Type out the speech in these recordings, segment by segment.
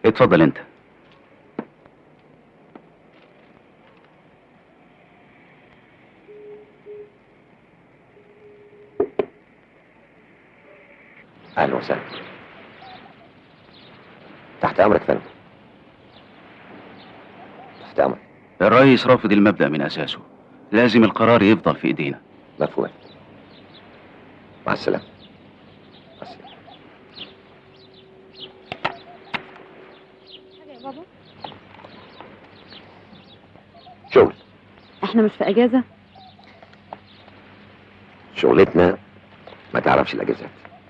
اتفضل انت اهلا وسهلا تحت امرك يا فندم تحت امرك الرئيس رافض المبدأ من أساسه لازم القرار يفضل في إيدينا مفهوم مع السلامه مع السلامه حاجة يا بابا شغل احنا مش في اجازة شغلتنا ما تعرفش الاجازات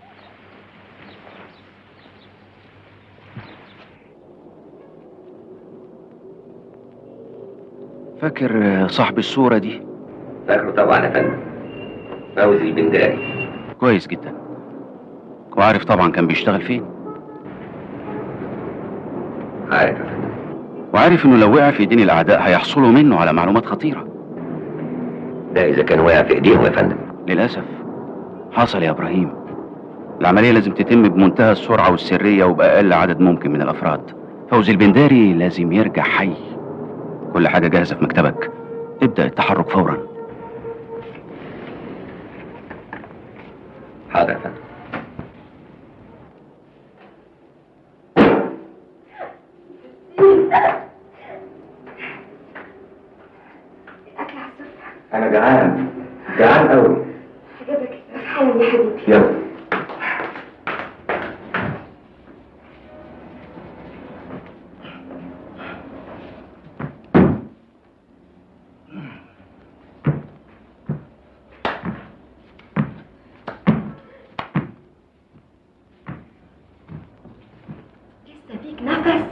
فاكر آه، صاحب الصورة دي فاكره طبعا يا فندم فوزي البنداري كويس جدا وعارف طبعا كان بيشتغل فين عارف يا فندم وعارف انه لو وقع في ايدين الاعداء هيحصلوا منه على معلومات خطيرة ده اذا كان واقع في ايديهم يا فندم للأسف حصل يا إبراهيم العملية لازم تتم بمنتهى السرعة والسرية وبأقل عدد ممكن من الأفراد فوزي البنداري لازم يرجع حي كل حاجة جاهزة في مكتبك ابدأ التحرك فورا حاضر يا فندم الاكل على السفره انا جعان جعان قوي هجيبك حالا يا حبيبي يلا لسه فيك نفس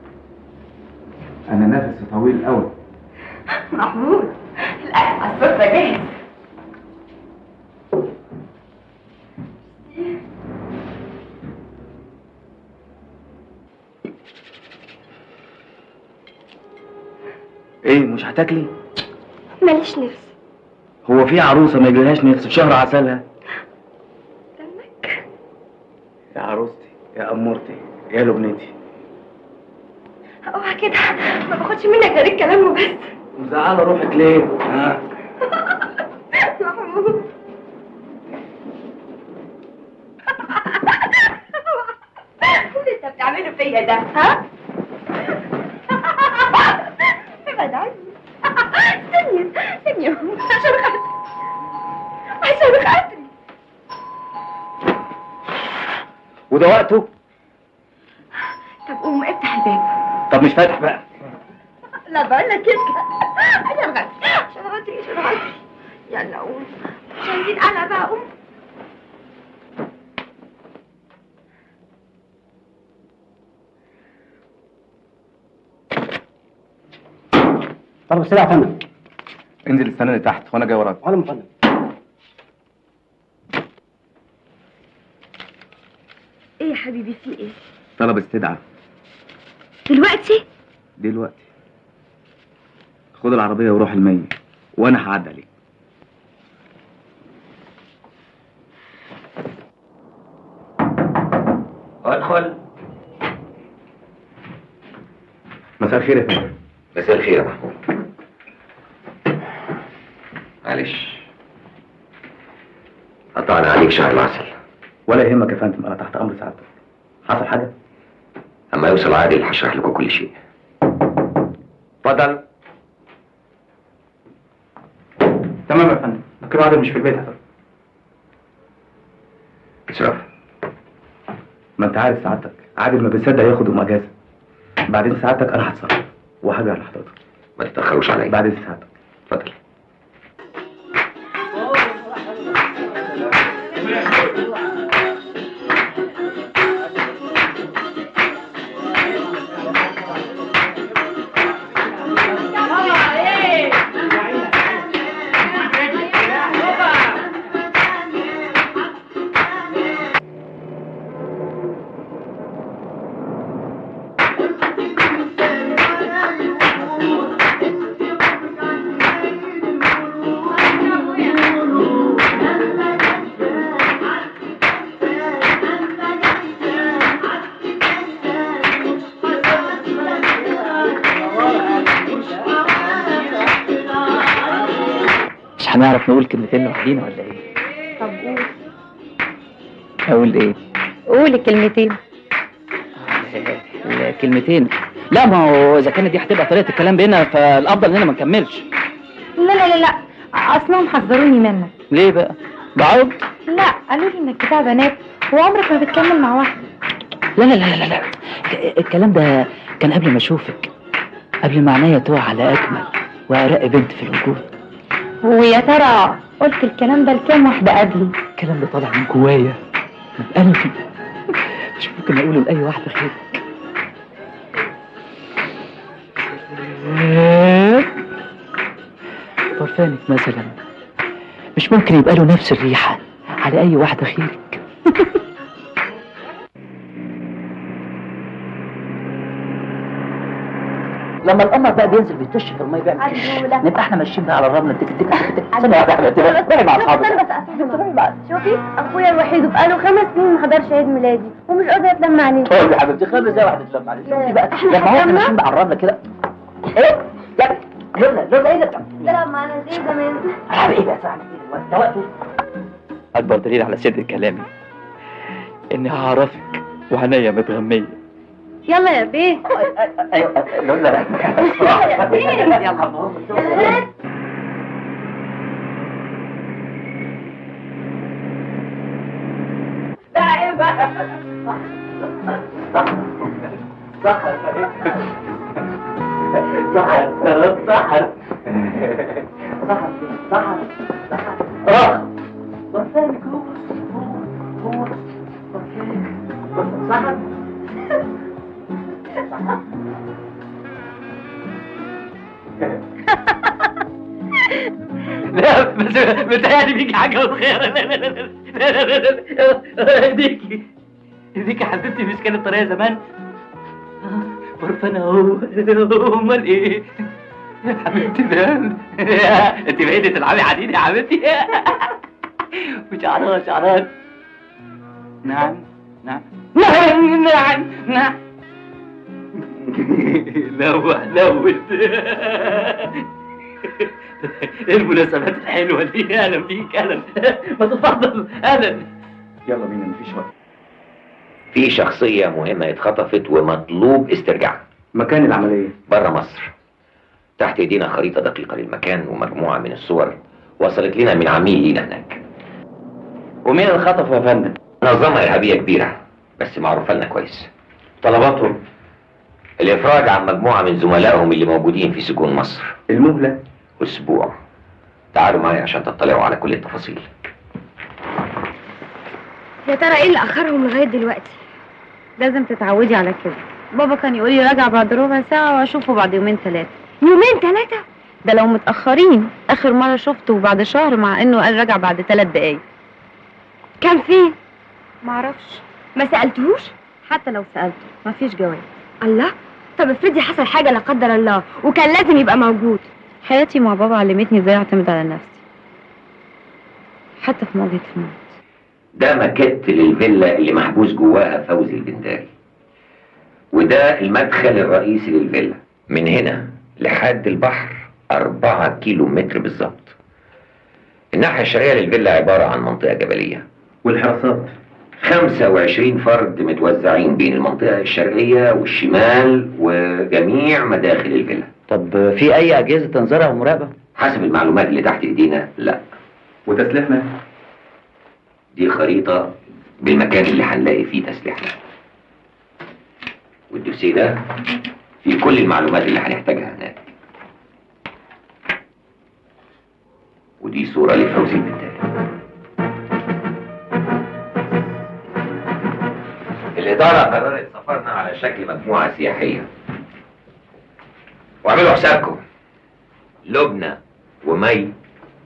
انا نفسي طويل قوي محمود الاكل على السفره جاهز ايه مش هتاكلي ماليش نفس هو في عروسه ما يجيلهاش نفس في شهر عسلها دمك يا عروستي يا امورتي يا لبنتي اوعى كده ما باخدش منك غير الكلام وبس مزعله روحك ليه ها محمود اللي انت بتعمله فيا ده ها ابعد عني استني استني يا محمود عشان خاطري عشان خاطري وده وقته طب قوم افتح الباب طب مش فاتح بقى لا بقول لك كده عشان خاطري عشان خاطري عشان خاطري يلا قوم مش عايزين انا بقى قوم طب السريع يا فندم انزل استناني تحت وانا جاي وراك على يا فندم ايه يا حبيبي في ايه طلب استدعاء دلوقتي دلوقتي خد العربيه وروح المية وانا هعدي عليك ادخل مساء الخير يا فندم مساء الخير يا محمود معلش قطعنا عليك شهر العسل ولا يهمك يا فندم انا تحت امر سعادتك حصل حاجه اما يوصل عادل هشرح لكم كل شيء اتفضل تمام يا فندم كده عادل مش في البيت يا فندم اشرف ما انت عارف سعادتك عادل ما بيصدق ياخد يوم اجازه بعدين سعادتك انا هتصرف وهرجع لحضرتك ما تتاخروش عليا بعدين سعادتك اتفضل مش هنعرف نقول كلمتين لوحدينا ولا ايه طب قول اقول ايه قول الكلمتين الكلمتين لا ما هو اذا كانت دي هتبقى طريقه الكلام بينا فالافضل اننا ما نكملش لا لا لا لا اصلهم حذروني منك ليه بقى بعض لا قالوا لي انك بتاع بنات وعمرك ما بتكمل مع واحده لا لا لا لا لا الكلام ده كان قبل ما اشوفك قبل ما عينيا تقع على اجمل وارق بنت في الوجود ويا ترى قلت الكلام ده لكام واحده قبلي الكلام ده طالع من جوايا من قلبي مش ممكن اقوله لاي واحده غيرك برفانك مثلا مش ممكن يبقى له نفس الريحه على اي واحده غيرك لما القمر بقى بينزل بيتش في الميه بيعمل كده نبقى احنا ماشيين بقى على الرمله تك تك تك تك ثانيه واحده يا حبيبتي روحي مع اصحابك شوفي اخويا الوحيد وبقاله خمس سنين ما حضرش عيد ميلادي ومش قادره اتلم عليه طيب يا حبيبتي خلي زي واحده تلم عليك شوفي بقى لما هو احنا ماشيين بقى على الرمله كده ايه يا لولا لولا ايه ده تلعب معانا زي زمان العب ايه ده يا صاحبي ده وقته اكبر دليل على صدق كلامي اني هعرفك وعينيا متغميه يلا يا بيه ايوه لولا يلا لا بس متهيألي بيجي حاجة خير لا لا لا لا لا لا لا ايديكي ايديكي يا حبيبتي مش كانت طريقة زمان برفانة اهو امال ايه يا حبيبتي ده انت بقيتي تلعبي حديد يا حبيبتي وشعرات شعرات نعم نعم نعم نعم نعم لوح لوت ايه المناسبات الحلوه دي اهلا بيك اهلا ما تفضل اهلا يلا بينا مفيش وقت في شخصية مهمة اتخطفت ومطلوب استرجاعها مكان العملية بره مصر تحت ايدينا خريطة دقيقة للمكان ومجموعة من الصور وصلت لنا من عميل لينا هناك ومين اللي خطفه يا فندم؟ منظمة إرهابية كبيرة بس معروفة لنا كويس طلباتهم الإفراج عن مجموعة من زملائهم اللي موجودين في سجون مصر المهلة أسبوع تعالوا معي عشان تطلعوا على كل التفاصيل يا ترى ايه اللي اخرهم لغايه دلوقتي لازم تتعودي على كده بابا كان يقول لي راجع بعد ربع ساعة واشوفه بعد يومين ثلاثة يومين ثلاثه ده لو متأخرين آخر مرة شفته بعد شهر مع إنه قال راجع بعد ثلاث دقايق كان فين معرفش ما سالتهوش حتى لو سألته مفيش جواب الله طب افرضي حصل حاجه لا قدر الله وكان لازم يبقى موجود حياتي مع بابا علمتني ازاي اعتمد على نفسي حتى في مواجهة الموت ده ماكيت للفيلا اللي محبوس جواها فوزي البنداري وده المدخل الرئيسي للفيلا من هنا لحد البحر أربعة كيلو متر بالظبط الناحية الشرقية للفيلا عبارة عن منطقة جبلية والحراسات 25 فرد متوزعين بين المنطقة الشرقية والشمال وجميع مداخل الفيلا طب في أي أجهزة تنظيرها ومراقبة؟ حسب المعلومات اللي تحت ايدينا لا وتسليحنا دي خريطة بالمكان اللي هنلاقي فيه تسليحنا والدوسيه ده فيه كل المعلومات اللي هنحتاجها هناك ودي صورة لفوزي البنداري الإدارة قررت سفرنا على شكل مجموعة سياحية واعملوا حسابكم لبنى ومي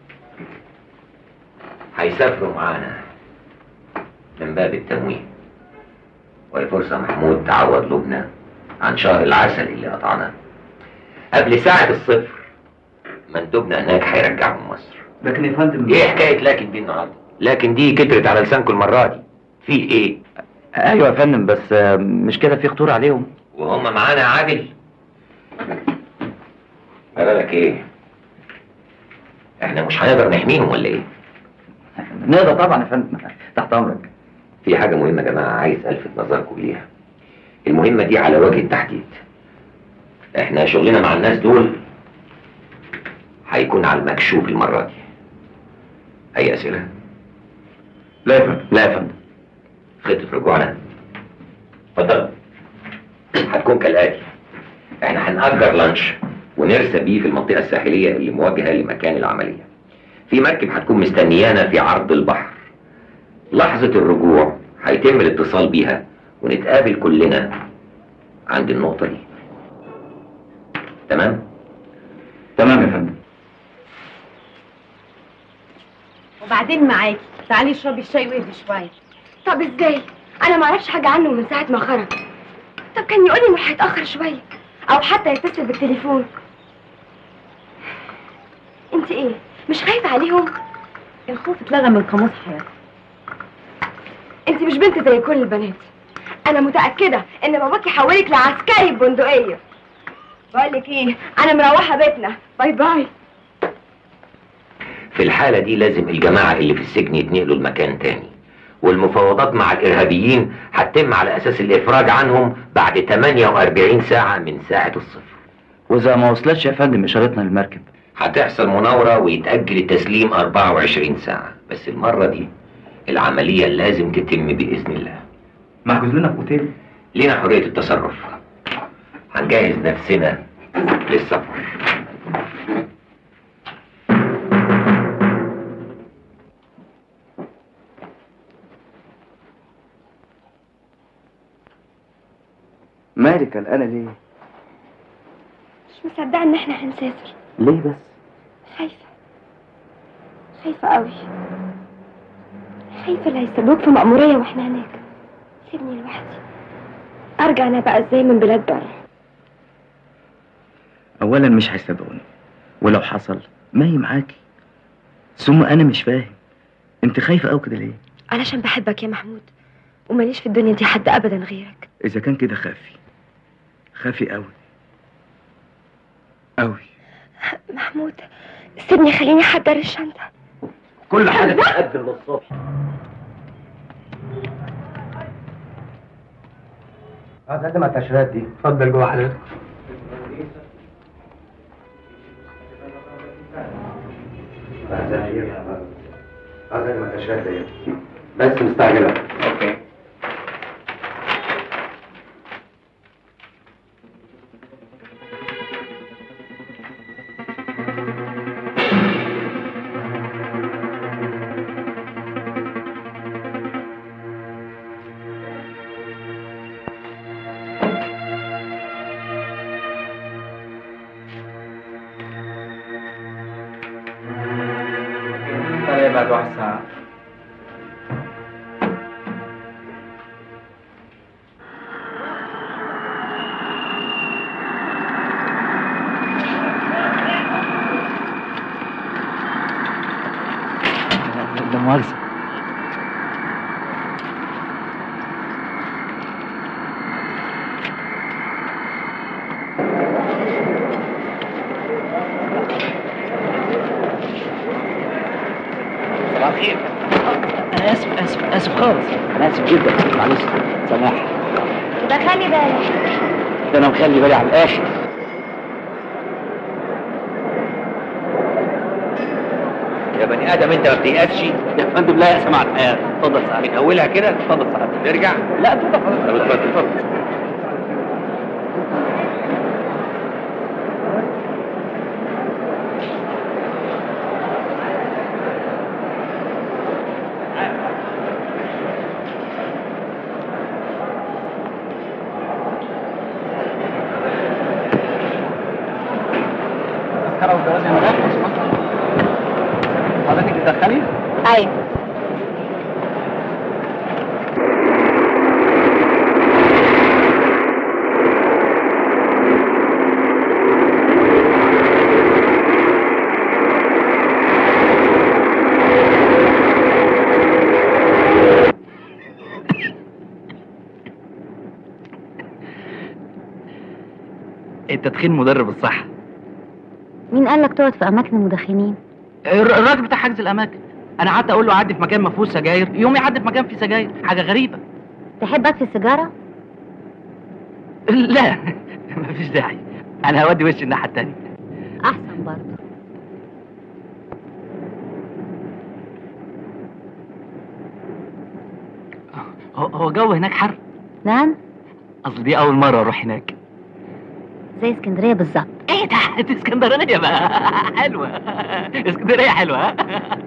هيسافروا معانا من باب التموين وهي فرصة محمود تعوض لبنى عن شهر العسل اللي قطعناه قبل ساعة الصفر مندوبنا هناك هيرجعهم مصر لكن يا فندم ايه حكاية لكن دي النهاردة لكن دي كترت على لسانكم المرة دي في ايه أيوة يا فندم بس مش كده في خطورة عليهم وهم معانا يا عادل قال لك ايه احنا مش هنقدر نحميهم ولا ايه نقدر طبعا يا فندم تحت امرك في حاجة مهمة يا جماعة عايز ألفت نظركم ليها المهمة دي على وجه التحديد احنا شغلنا مع الناس دول هيكون على المكشوف المرة دي أي أسئلة؟ لا يا فندم لا يا فندم خطة رجوعنا اتفضل هتكون كالآتي احنا هنأجر لانش ونرسى بيه في المنطقة الساحلية اللي مواجهة لمكان العملية في مركب هتكون مستنيانا في عرض البحر لحظة الرجوع هيتم الاتصال بيها ونتقابل كلنا عند النقطة دي تمام؟ تمام يا فندم وبعدين معاكي تعالي اشربي الشاي واهدي شويه طب ازاي انا ما اعرفش حاجه عنه من ساعه ما خرج طب كان يقول لي انه هيتاخر شويه او حتى يتصل بالتليفون انت ايه مش خايفه عليهم الخوف اتلغى من قاموس حياتي انت مش بنت زي كل البنات انا متاكده ان باباكي حولك لعسكري ببندقيه بقول لك ايه انا مروحه بيتنا باي باي في الحالة دي لازم الجماعة اللي في السجن يتنقلوا لمكان تاني والمفاوضات مع الإرهابيين هتتم على أساس الإفراج عنهم بعد 48 ساعة من ساعة الصفر واذا ما وصلتش يا فندم اشارتنا للمركب هتحصل مناورة ويتأجل التسليم 24 ساعة بس المرة دي العملية لازم تتم بإذن الله محجوز لنا في اوتيل لينا حرية التصرف هنجهز نفسنا للسفر مالك قلقانه ليه؟ مش مصدقه ان احنا هنسافر ليه بس؟ خايفه خايفه قوي خايفه اللي هيسيبوك في مأمورية واحنا هناك سيبني لوحدي ارجع انا بقى ازاي من بلاد بره اولا مش هيصدقوني ولو حصل ما هي معاكي ثم انا مش فاهم انت خايفه قوي كده ليه؟ علشان بحبك يا محمود وماليش في الدنيا دي حد ابدا غيرك اذا كان كده خافي خافي قوي قوي محمود سيبني خليني احضر الشنطه كل حاجه تتقدم للصبح هقدم على التأشيرات دي اتفضل جوه حضرتك هقدم على التأشيرات دي بس مستعجلة اوكي طيب بعد واحد ساعة لا مؤاخذه صباح الخير انا اسف اسف اسف خالص انا اسف جدا معلش سماح يبقى خلي بالك ده انا مخلي بالي على الاخر يا بني آدم أنت ما بتيأسش يا فندم لا يا سماعة الحياة اتفضل سعادتك من أولها كده اتفضل سعادتك ترجع لا اتفضل حضرتك طب اتفضل اتفضل تذكرة والجواز يا مدام حضرتك بتدخلي؟ ايوه التدخين مدرب الصحة مين قال لك تقعد في اماكن المدخنين الر- الراجل بتاع حجز الاماكن انا قعدت اقول له عدي في مكان ما فيهوش سجاير يوم يعدي في مكان فيه سجاير حاجه غريبه تحب اطفي السيجاره لا مفيش داعي انا هودي وشي الناحيه التانيه احسن برضه هو هو جو هناك حر نعم اصل دي اول مره اروح هناك زي اسكندريه بالظبط ايه ده دي اسكندرانيه بقى حلوه اسكندريه حلوه ها؟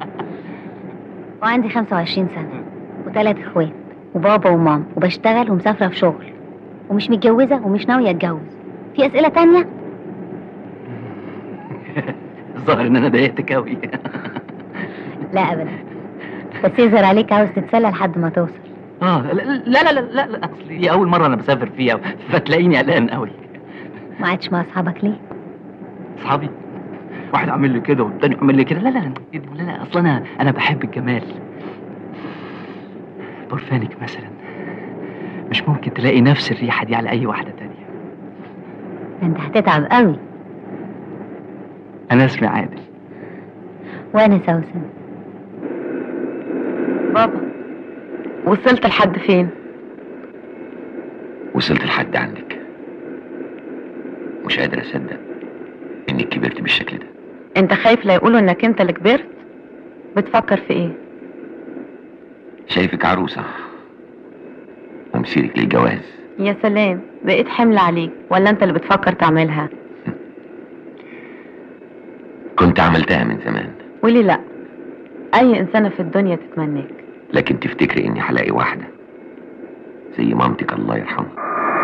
وعندي 25 سنه وثلاث اخوات وبابا وماما وبشتغل ومسافره في شغل ومش متجوزه ومش ناويه اتجوز في اسئله تانية الظاهر ان انا ضايقتك قوي لا ابدا بس يظهر عليك عاوز تتسلى لحد ما توصل اه لا لا لا لا, لا, لا اصل دي اول مره انا بسافر فيها فتلاقيني قلقان قوي ما عادش مع اصحابك ليه اصحابي واحد عامل لي كده والتاني عامل لي كده لا لا لا لا لا اصل انا انا بحب الجمال برفانك مثلا مش ممكن تلاقي نفس الريحه دي على اي واحده تانية ده انت هتتعب قوي انا اسمي عادل وانا سوسن بابا وصلت لحد فين وصلت لحد عندك مش قادر اصدق انك كبرت بالشكل ده انت خايف لا يقولوا انك انت اللي كبرت بتفكر في ايه شايفك عروسة ومسيرك للجواز يا سلام بقيت حمل عليك ولا انت اللي بتفكر تعملها كنت عملتها من زمان وليه لا اي انسانه في الدنيا تتمناك لكن تفتكري اني هلاقي واحدة زي مامتك الله يرحمها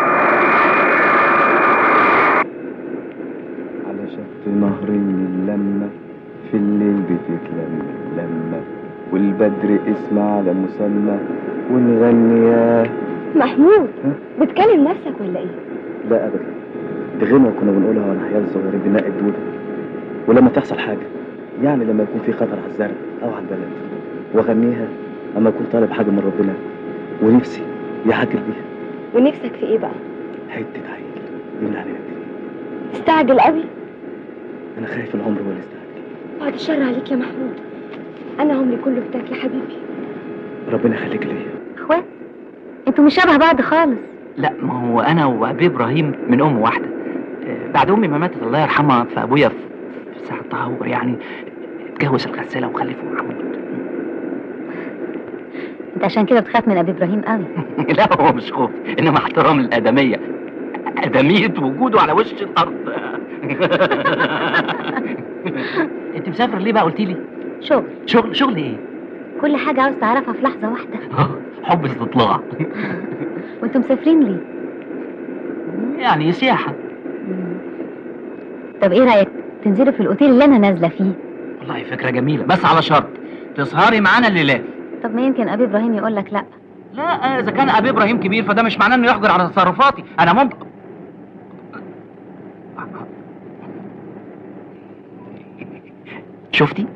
على شط نهر اللمة في الليل بتتلم اللمة والبدر اسم على مسمى ونغني يا محمود بتكلم نفسك ولا ايه لا ابدا دي غنوة كنا بنقولها وانا عيال صغيرين بنلاقي الدودة ولما تحصل حاجة يعني لما يكون في خطر على الزرع او على البلد واغنيها اما اكون طالب حاجة من ربنا ونفسي يعجل بيها ونفسك في ايه بقى حتة عيل يمنع علينا الدنيا استعجل قوي انا خايف العمر هو اللي يستعجل بعد الشر عليك يا محمود انا عمري كله فداك يا حبيبي ربنا يخليك ليا اخوات انتوا مش شبه بعض خالص لا ما هو انا وابي ابراهيم من ام واحده آه، بعد امي ما ماتت الله يرحمها فابويا في في ساعه تهور يعني اتجوز الغساله وخلفه محمود انت عشان كده بتخاف من ابي ابراهيم قوي لا هو مش خوف انما احترام للادميه ادميه وجوده على وش الارض انت مسافر ليه بقى قلتي لي شغل شغل شغل ايه كل حاجه عاوز تعرفها في لحظه واحده حب استطلاع وانتوا مسافرين ليه يعني سياحه مم. طب ايه رايك تنزلوا في الاوتيل اللي انا نازله فيه والله فكره جميله بس على شرط تسهري معانا الليلات طب ما يمكن ابي ابراهيم يقول لك لا لا اذا كان ابي ابراهيم كبير فده مش معناه انه يحجر على تصرفاتي انا ممكن شفتي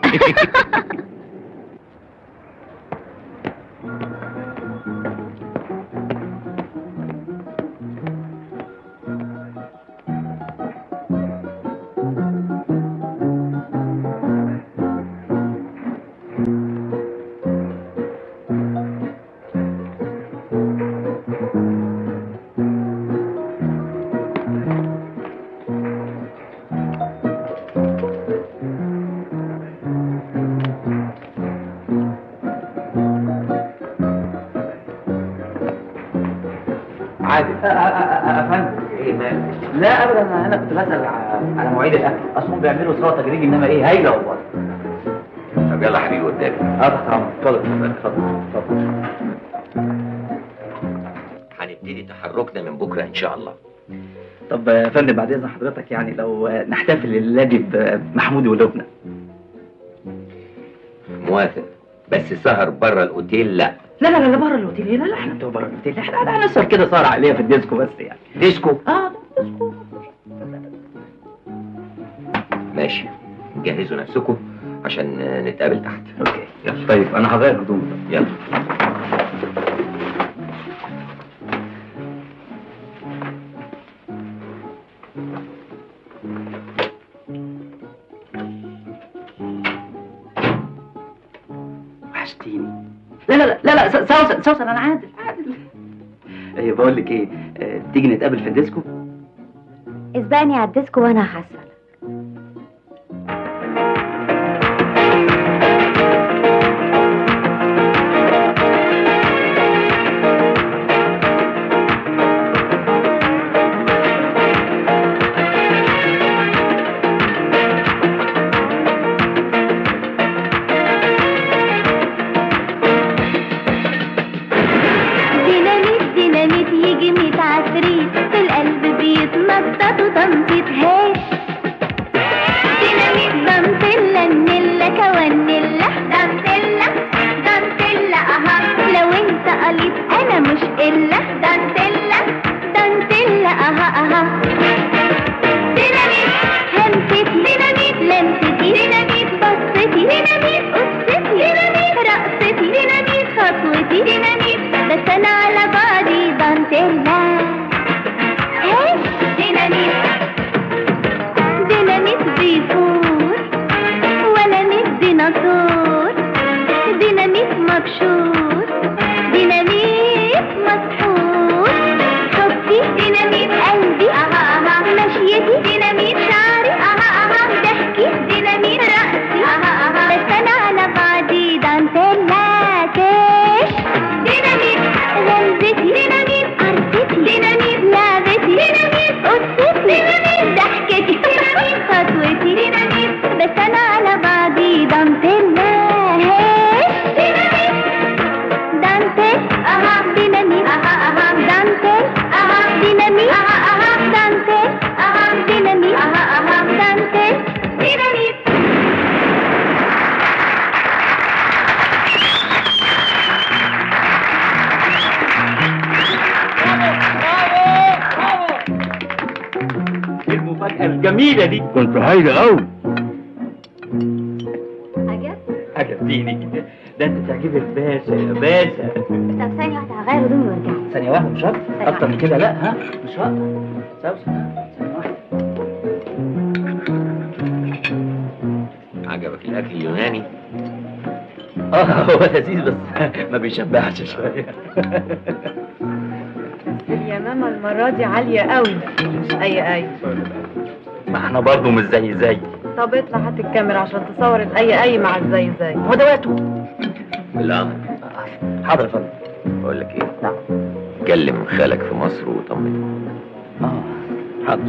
عادل افندم ايه مالك لا ابدا انا انا كنت بسال ع- على مواعيد الاكل اصلهم بيعملوا سلطه جريج انما ايه هايله والله طب يلا حبيبي قدامي اه تحت امرك اتفضل اتفضل اتفضل هنبتدي تحركنا من بكره ان شاء الله طب يا فندم بعد اذن حضرتك يعني لو نحتفل الليله دي بمحمود ولبنى موافق بس سهر بره الاوتيل لا لا لا لا بره الاوتيل لا لا احنا بتوع بره الاوتيل احنا احنا هنسهر كده سهره عائليه في الديسكو بس يعني ديسكو اه ماشي جهزوا نفسكم عشان نتقابل تحت اوكي يلا طيب انا هغير هدومي يلا لا س- سوسن سوسن انا عادل عادل ايه بقول لك ايه آه، تيجي نتقابل في الديسكو اسبقني على الديسكو وانا هحصلك ديناميت ديناميت يجي ميت عفريت في القلب بيتنطط وتنطيط هاش ديناميت دانتيلا النيلا كوانيلا دانتيلا دانتيلا اها لو انت قليط انا مش الا دانتيلا دانتيلا اها اها ديناميت همستي ديناميت لمستي ديناميت بصتي ديناميت قصتي ديناميت رقصتي ديناميت خطوتي ديناميت بس انا على بعضي دانتيلا هاي ديناميت ديناميت بيفور ولا ميت ديناصور ديناميت مبشور ديناميت مسحور حبي ديناميت قلبي اها اها مشيتي ديناميت شعري اها اها ضحكي ديناميت رقصي اها اها بس انا على بعضي دانتيلا كاش ديناميت غمزتي ديناميت قرصتي ديناميت لعبتي ديناميت قصتي ديناميت ضحكتي ديناميت خطوتي ديناميت بس انا على بعضي دانتيلا هاش ديناميت دانتيل اها ديناميت اها اها دانتيل اها ديناميت اها اها دانتيل اها ديناميت اها اها دانتيل ديناميت المفاجأة الجميلة دي كنت هايلة قوي عجب عجبتيني ده انت تعجبك باشا يا باشا طب ثانية واحدة هغير هدومي وارجع ثانية واحدة مش هقدر أكتر من كده لا ها مش هقدر سوسن ثانية واحدة عجبك الاكل اليوناني اه هو لذيذ بس ما بيشبعش شوية يا ماما المرة دي عالية قوي مش أي أي ما احنا برضه مش زي زي طب اطلع هات الكاميرا عشان تصور الأي أي مع الزي زي هو ده وقته بالامر حاضر يا فندم بقول لك ايه نعم كلم خالك في مصر وطمنه اه حاضر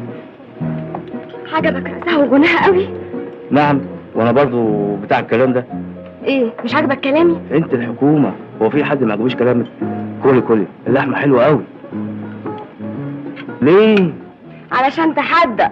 عجبك رقصها وغناها قوي نعم وانا برضو بتاع الكلام ده ايه مش عاجبك كلامي انت الحكومة هو في حد ما عجبوش كلامك كلي كلي اللحمة حلوة قوي ليه علشان تحدى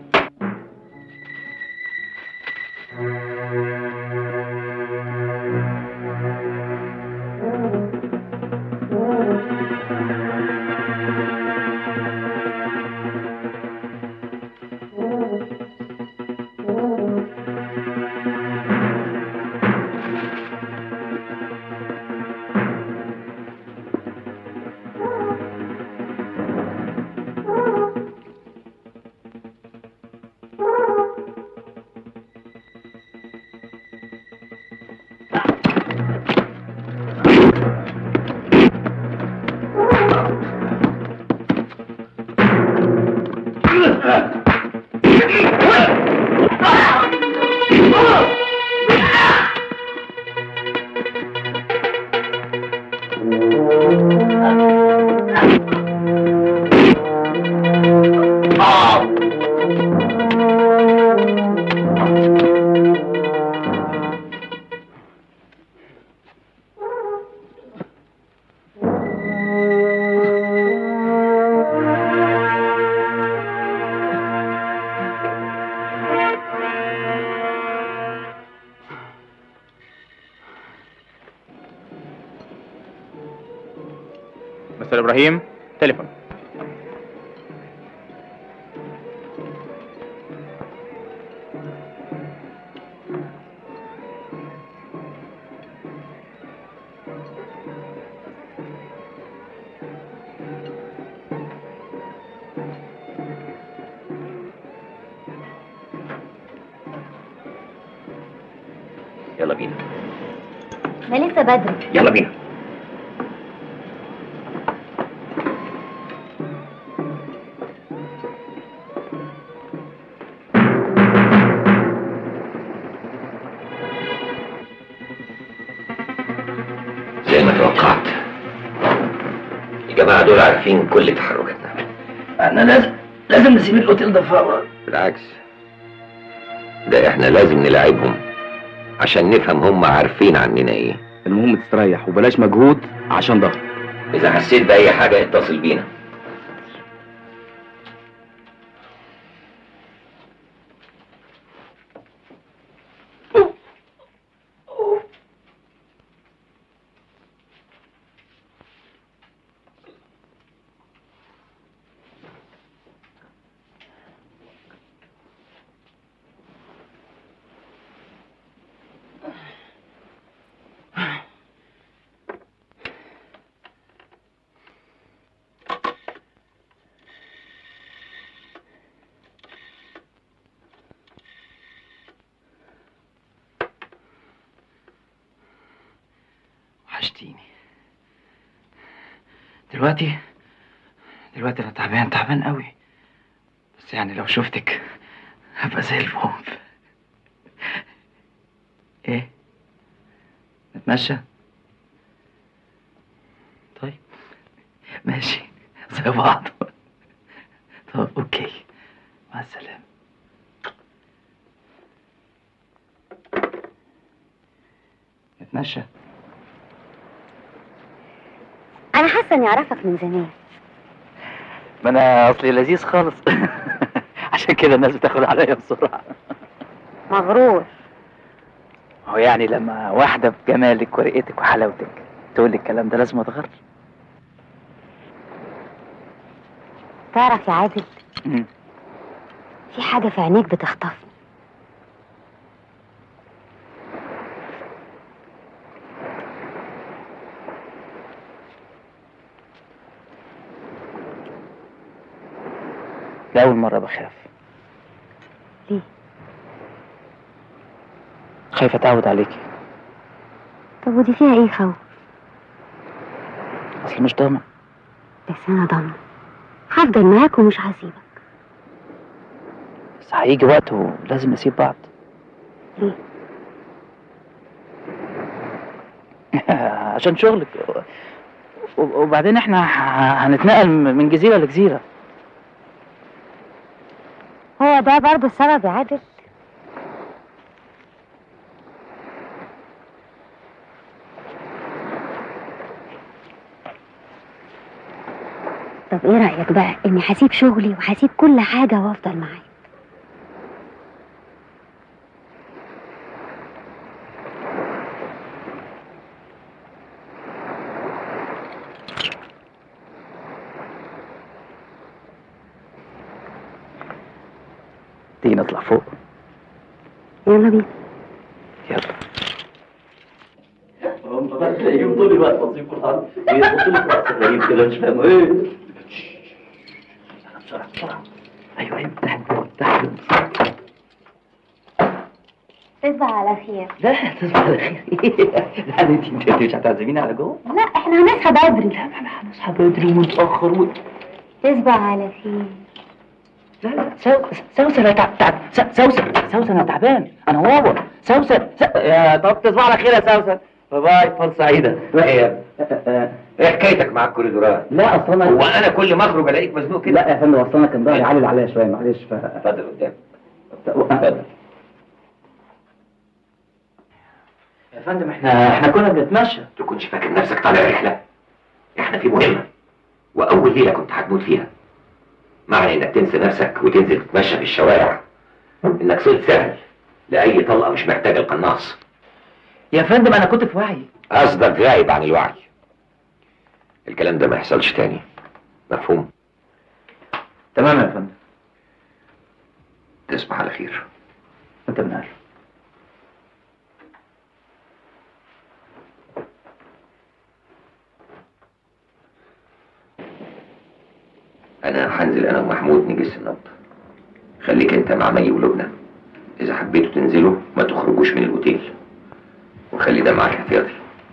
مستر ابراهيم تليفون يلا بينا ما لسه بدري يلا بينا الجماعة دول عارفين كل تحركاتنا احنا لازم لازم نسيب الاوتيل ده فورا بالعكس ده احنا لازم نلاعبهم عشان نفهم هم عارفين عننا ايه المهم تستريح وبلاش مجهود عشان ضغط اذا حسيت باي حاجة اتصل بينا وحشتيني دلوقتي دلوقتي انا تعبان تعبان قوي بس يعني لو شفتك هبقى زي البومب ايه نتمشى طيب ماشي زي بعض طب اوكي مع السلامة نتمشى انا حاسه اني اعرفك من زمان ما انا اصلي لذيذ خالص عشان كده الناس بتاخد عليا بسرعه مغرور هو يعني لما واحده بجمالك ورقتك وحلاوتك تقول لي الكلام ده لازم اتغر تعرف يا عادل مم. في حاجه في عينيك بتخطفني لأول مرة بخاف ليه؟ خايف أتعود عليكي طب ودي فيها ايه خوف أصل مش ضامن بس انا ضامنه هفضل معاك ومش هسيبك بس هيجي وقت ولازم نسيب بعض ليه؟ عشان شغلك و- وبعدين احنا ه- هنتنقل من جزيرة لجزيرة هو ده برضه السبب يا عادل طب ايه رأيك بقى اني هسيب شغلي وهسيب كل حاجة وافضل معاك تيجي نطلع فوق يلا بينا يلا هم بقى تلاقيهم طول الوقت باصين في الارض بيبصوا لي في رأس غريب كده مش فاهم ايه بسرعه بسرعه ايوه ايوه تحت تحت تصبح على خير لا تصبح على خير لا انت انت مش هتعزميني على جوه لا احنا هنصحى بدري لا احنا هنصحى بدري ومتاخر و... تصبح على خير لا لا سو... سوسن انا تعب تعب س- سوسن سوسن انا تعبان انا واوا سوسن س... يا طب تصبح على خير يا سوسن باي باي فرصه سعيده ايه ايه حكايتك مع الكوريدورات لا اصل انا هو انا كل ما اخرج الاقيك مزنوق كده لا يا فندم اصل انا كان ضهري عالي عليا شويه معلش ف اتفضل قدام يا فندم احنا احنا كنا بنتمشى تكونش فاكر نفسك طالع رحله احنا في مهمه واول ليله كنت هتموت فيها معنى انك تنسى نفسك وتنزل تتمشى في الشوارع انك صيد سهل لاي طلقه مش محتاجه القناص يا فندم انا كنت في وعي قصدك غايب عن الوعي الكلام ده ما يحصلش تاني مفهوم تمام يا فندم تصبح على خير انت من اهله انا هنزل انا ومحمود نجس النبض خليك انت مع مي ولبنى اذا حبيتوا تنزلوا ما تخرجوش من الاوتيل وخلي ده معاك احتياطي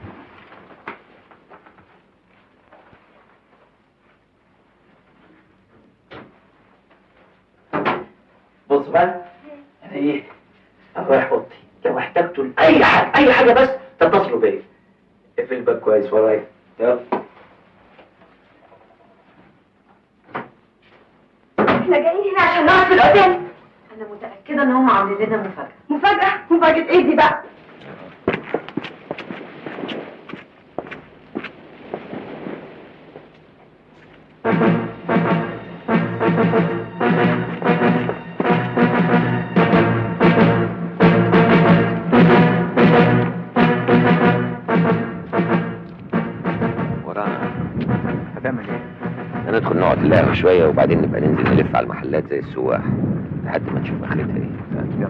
بص بقى انا ايه انا رايح اوضتي لو احتجتوا اي حاجه اي حاجه بس تتصلوا بيا اقفل الباب كويس ورايا يلا احنا جايين هنا عشان نقعد في الاوتيل انا متاكده ان هم عاملين لنا مفاجاه مفاجأة مفاجأة ايه دي بقى ورانا هتعمل ايه؟ هندخل نقعد نلاقي شويه وبعدين نبقى ننزل نلف على المحلات زي السواح لحد ما نشوف اخرتها ايه يلا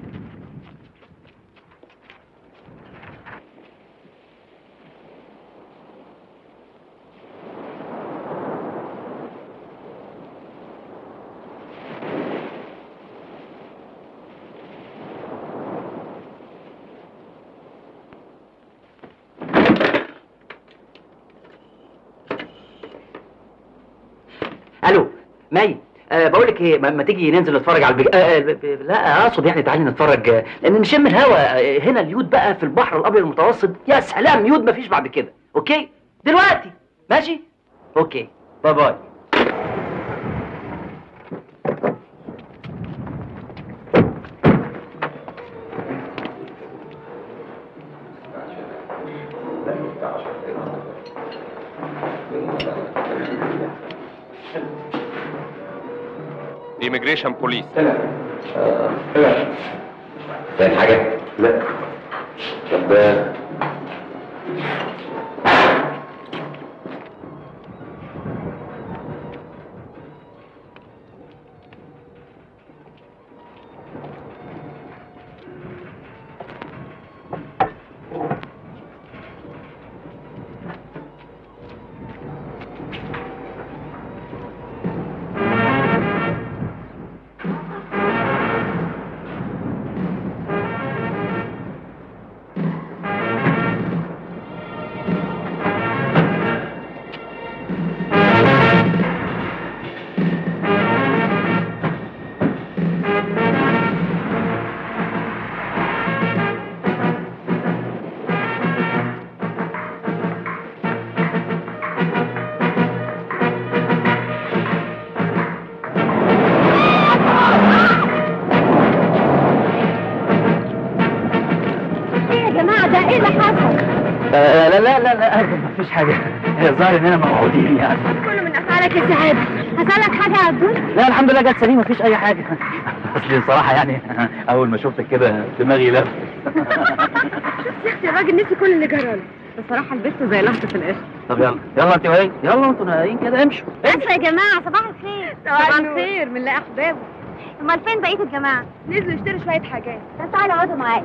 الو مي أه بقول لك ايه ما, ما تيجي ننزل نتفرج على البج... أه ب... ب... لا اقصد يعني تعالي نتفرج آه، لان نشم الهوا آه، هنا اليود بقى في البحر الابيض المتوسط يا سلام يود ما فيش بعد كده اوكي دلوقتي ماشي اوكي باي باي ايميجريشن بوليس فاهم حاجه؟ لا طب آه، ايه يا جماعه ده ايه اللي حصل آه لا لا لا لا ابدا ما فيش حاجه الظاهر اننا موعودين يعني كله من افعالك يا سعاده هسألك حاجه يا عبدول لا الحمد لله جت سليم مفيش اي حاجه اصل بصراحه يعني اول ما شفتك كده دماغي لف يا اختي الراجل نسي كل اللي جراله بصراحة البت زي لحظة القشر طب يلا يلا انت وهي يلا انتوا ناقيين كده امشوا اسفه يا جماعه صباح الخير صباح الخير من لا احبابه امال فين بقيه الجماعه نزلوا يشتروا شوية حاجات طب تعالوا اقعدوا معايا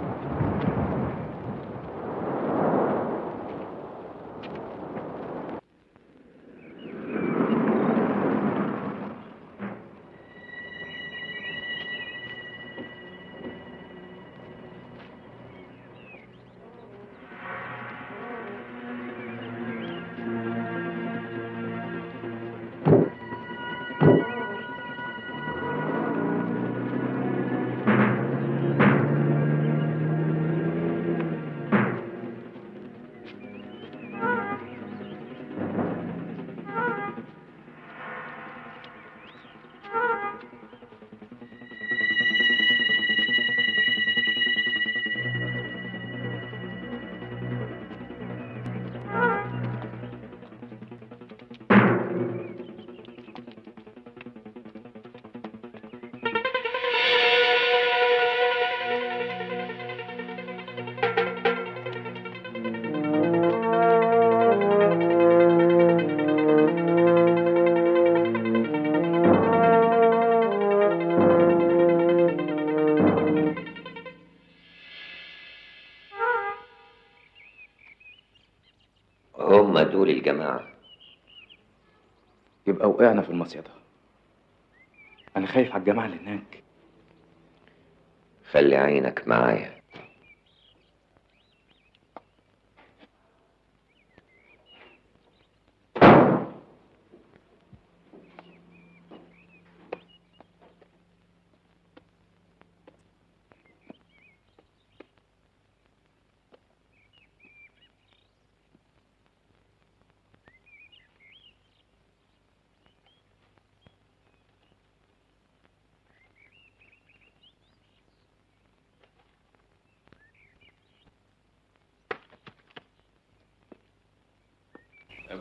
هم دول الجماعه يبقى وقعنا في المصيدة انا خايف على الجماعة اللي هناك خلي عينك معايا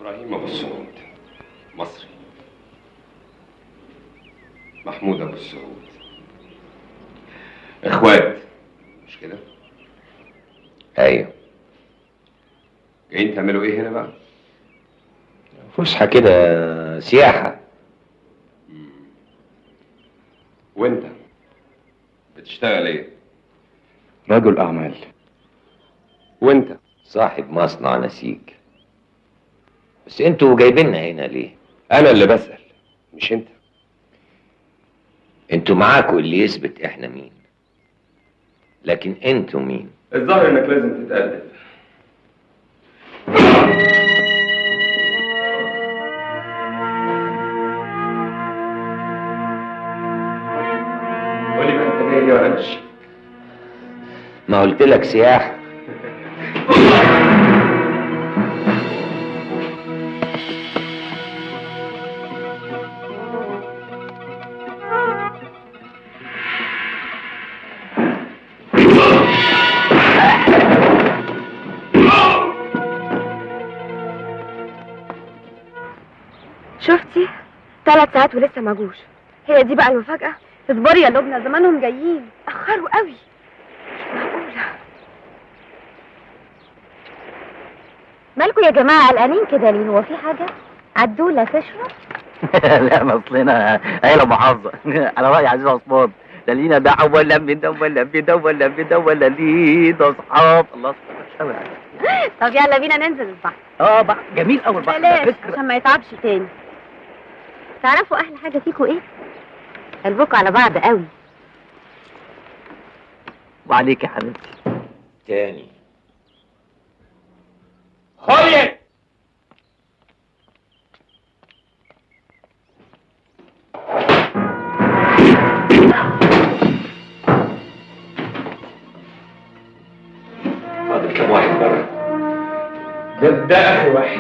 إبراهيم أبو السعود مصري محمود أبو السعود إخوات مش كده؟ ايوه جايين تعملوا إيه هنا بقى؟ فسحه كده سياحه وأنت بتشتغل إيه؟ رجل أعمال وأنت صاحب مصنع نسيج بس انتوا جايبيننا هنا ليه أنا اللي بسأل مش أنت انتوا معاكوا اللي يثبت احنا مين لكن انتوا مين الظاهر إنك لازم تتقدم قولي بقى أنت جاي ليه ولا مش؟ ما قلت لك سياحه شفتي ثلاث ساعات ولسه ما جوش هي دي بقى المفاجأة اصبري يا لبنى زمانهم جايين اخروا قوي مش معقولة مالكوا يا جماعة قلقانين كده ليه هو في حاجة عدولة تشرب لا ما اصلنا عيله محافظه على راي عزيز عثمان لا لينا دعوه ولا بده ولا بده ولا بده ولا لينا اصحاب الله يسلمك طب يلا بينا ننزل البحر اه بقى جميل قوي البحر ده بلاش فكره عشان ما يتعبش تاني تعرفوا احلى حاجة فيكوا ايه قلبكوا على بعض قوي وعليك يا حبيبتي تاني خلي فاضل كام واحد بره ده ده آخر واحد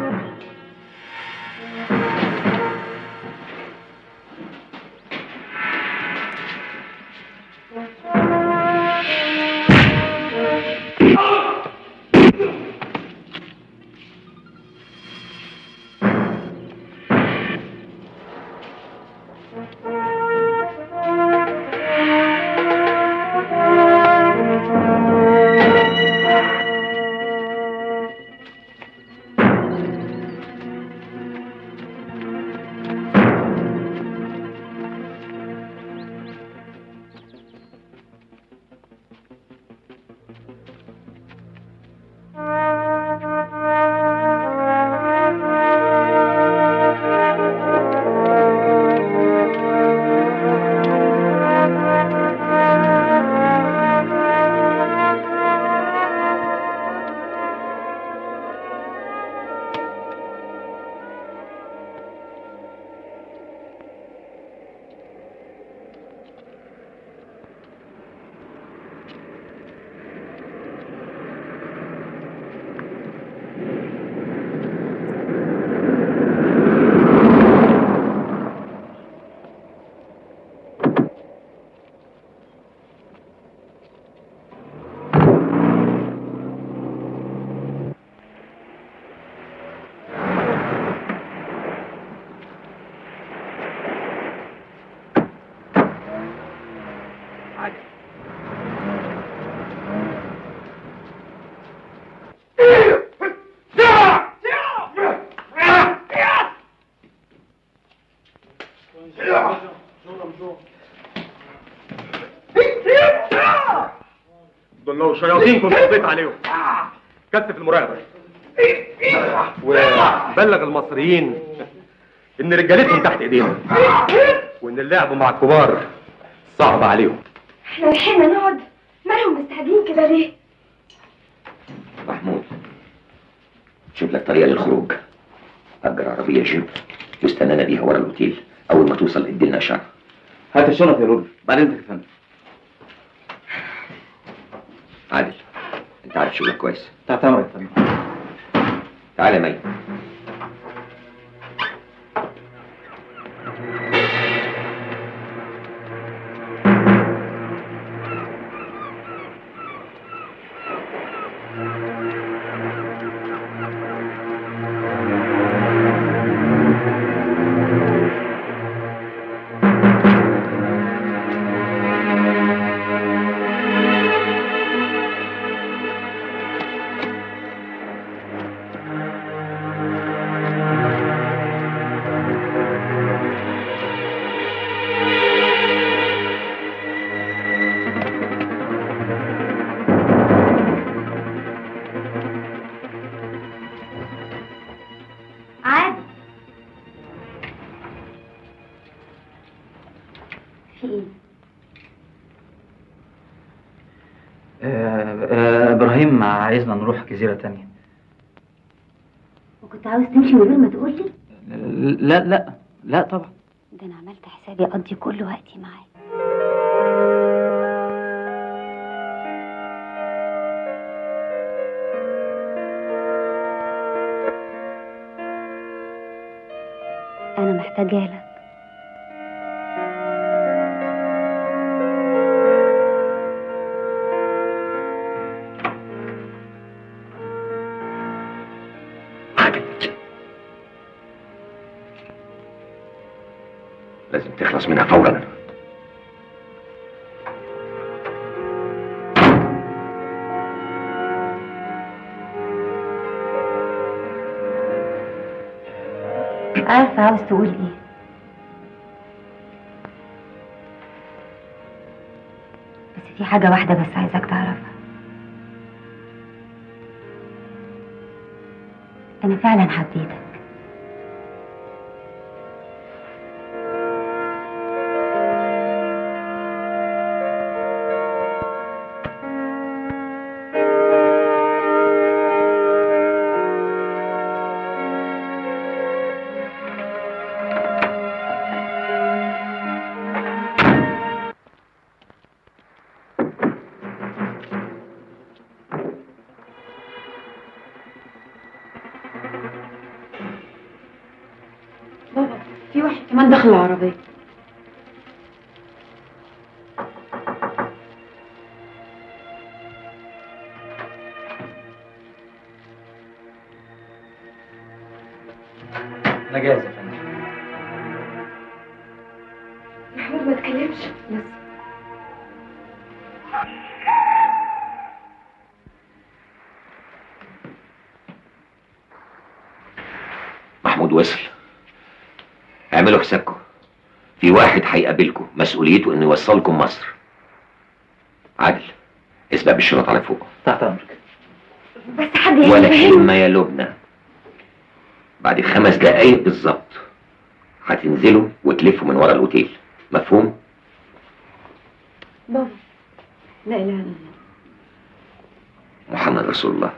دول لو شياطين كنت قضيت عليهم كثف المراقبة وبلغ المصريين ان رجالتهم تحت ايديهم وان اللعب مع الكبار صعب عليهم احنا رايحين نقعد مالهم مستعجلين كده ليه محمود شوف لك طريقه للخروج اجر عربيه جيب واستنانا بيها ورا الاوتيل اول ما توصل ادينا اشعه هات الشنط يا رجل بعدين انت تفهم عادل انت عارف شغلك كويس تحت امرك يا فندم تعالى يا مي في ايه؟ آه، آه، ابراهيم عايزنا نروح جزيره تانية وكنت عاوز تمشي من غير ما تقول لي؟ لا لا لا طبعا ده انا عملت حسابي اقضي كل وقتي معاك انا محتاجه لك لازم تخلص منها فورا عارفه عاوز تقول ايه بس في حاجه واحده بس عايزاك تعرفها انا فعلا حبيتك بابا في واحد كمان دخل العربية مجاز يا فندم محمود ما تكلمش بس محمود وصل اعملوا حسابكم في واحد هيقابلكم مسؤوليته انه يوصلكم مصر عادل اسبق بالشنط على فوق تحت امرك بس حد ولا يفهمني كلمة يا لبنى بعد خمس دقايق بالظبط هتنزلوا وتلفوا من ورا الاوتيل مفهوم؟ بابا لا اله الا الله محمد رسول الله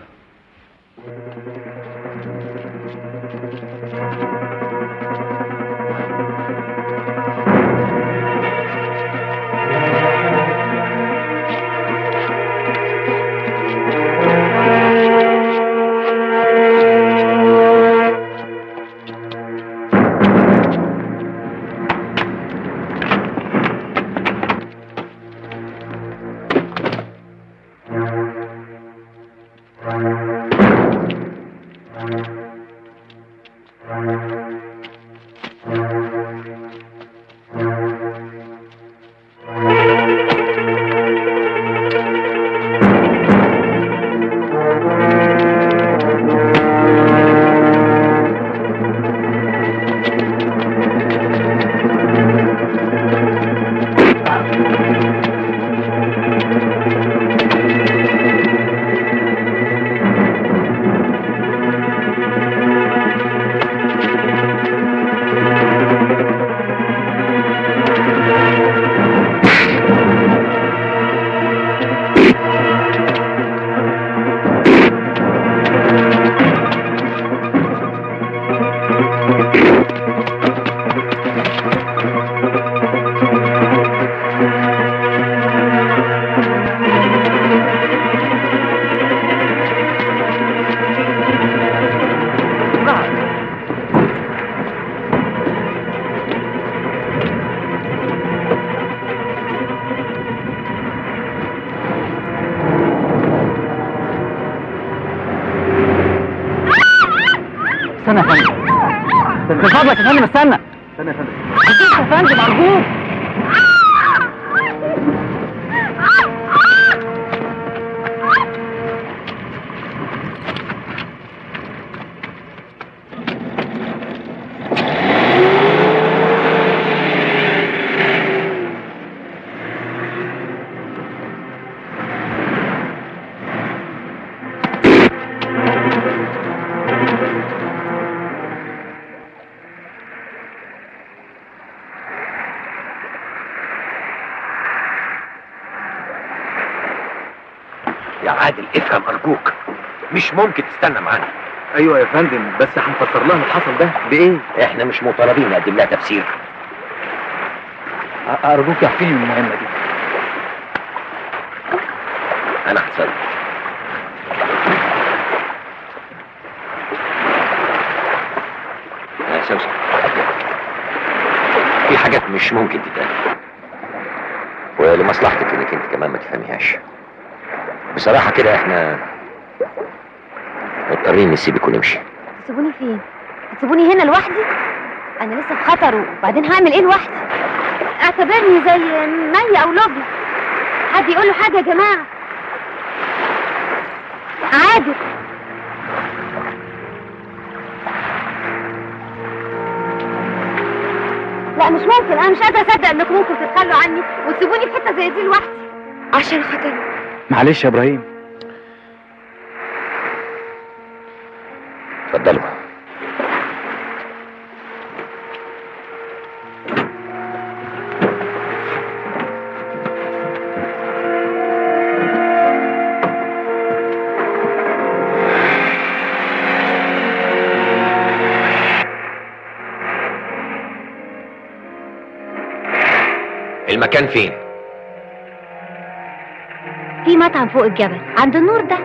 استنى يا فندم من فضلك يا فندم استنى استنى يا فندم يا فندم ارجوك يا عادل افهم ارجوك مش ممكن تستنى معانا ايوه يا فندم بس هنفسر لها اللي حصل ده بايه احنا مش مطالبين نقدم لها تفسير أ- ارجوك احكيلي من المهمه دي انا هتصرف يا سوسن في حاجات مش ممكن تتقال ولمصلحتك انك انت كمان ما تفهميهاش بصراحة كده احنا مضطرين نسيبك ونمشي تسيبوني فين تسيبوني هنا لوحدي انا لسه في خطر وبعدين هعمل ايه لوحدي اعتبرني زي مي او لوبي حد يقول له حاجه يا جماعه عادل لا مش ممكن انا مش قادره اصدق انكم ممكن تتخلوا عني وتسيبوني في حته زي دي لوحدي عشان خاطر معلش يا ابراهيم اتفضلوا المكان فين؟ في مطعم فوق الجبل عند النور ده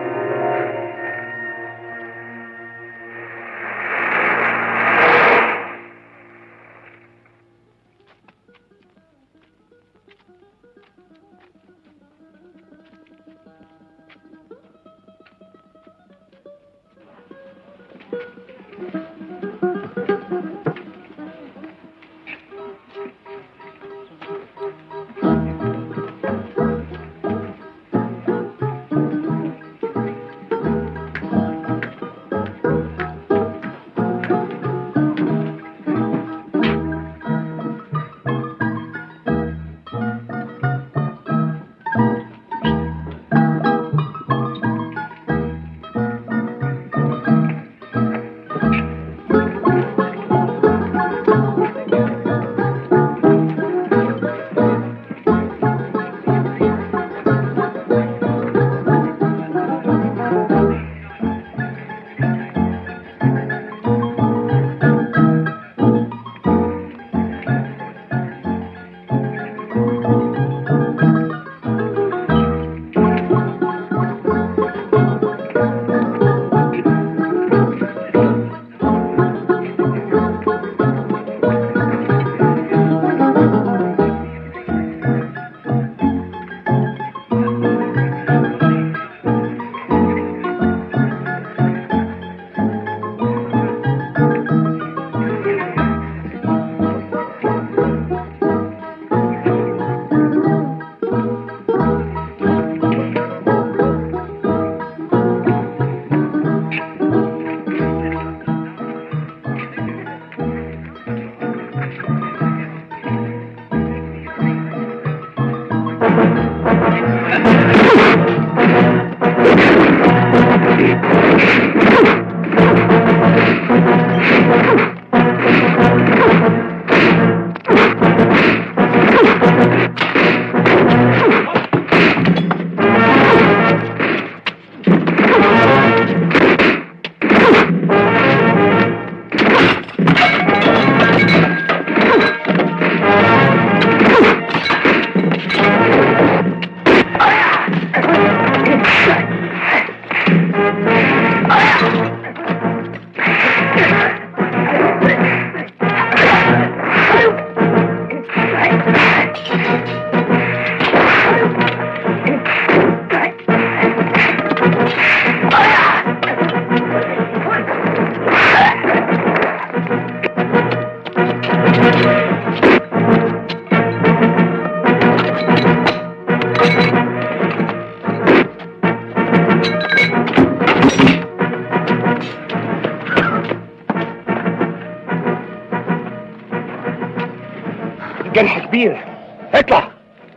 جرح كبير اطلع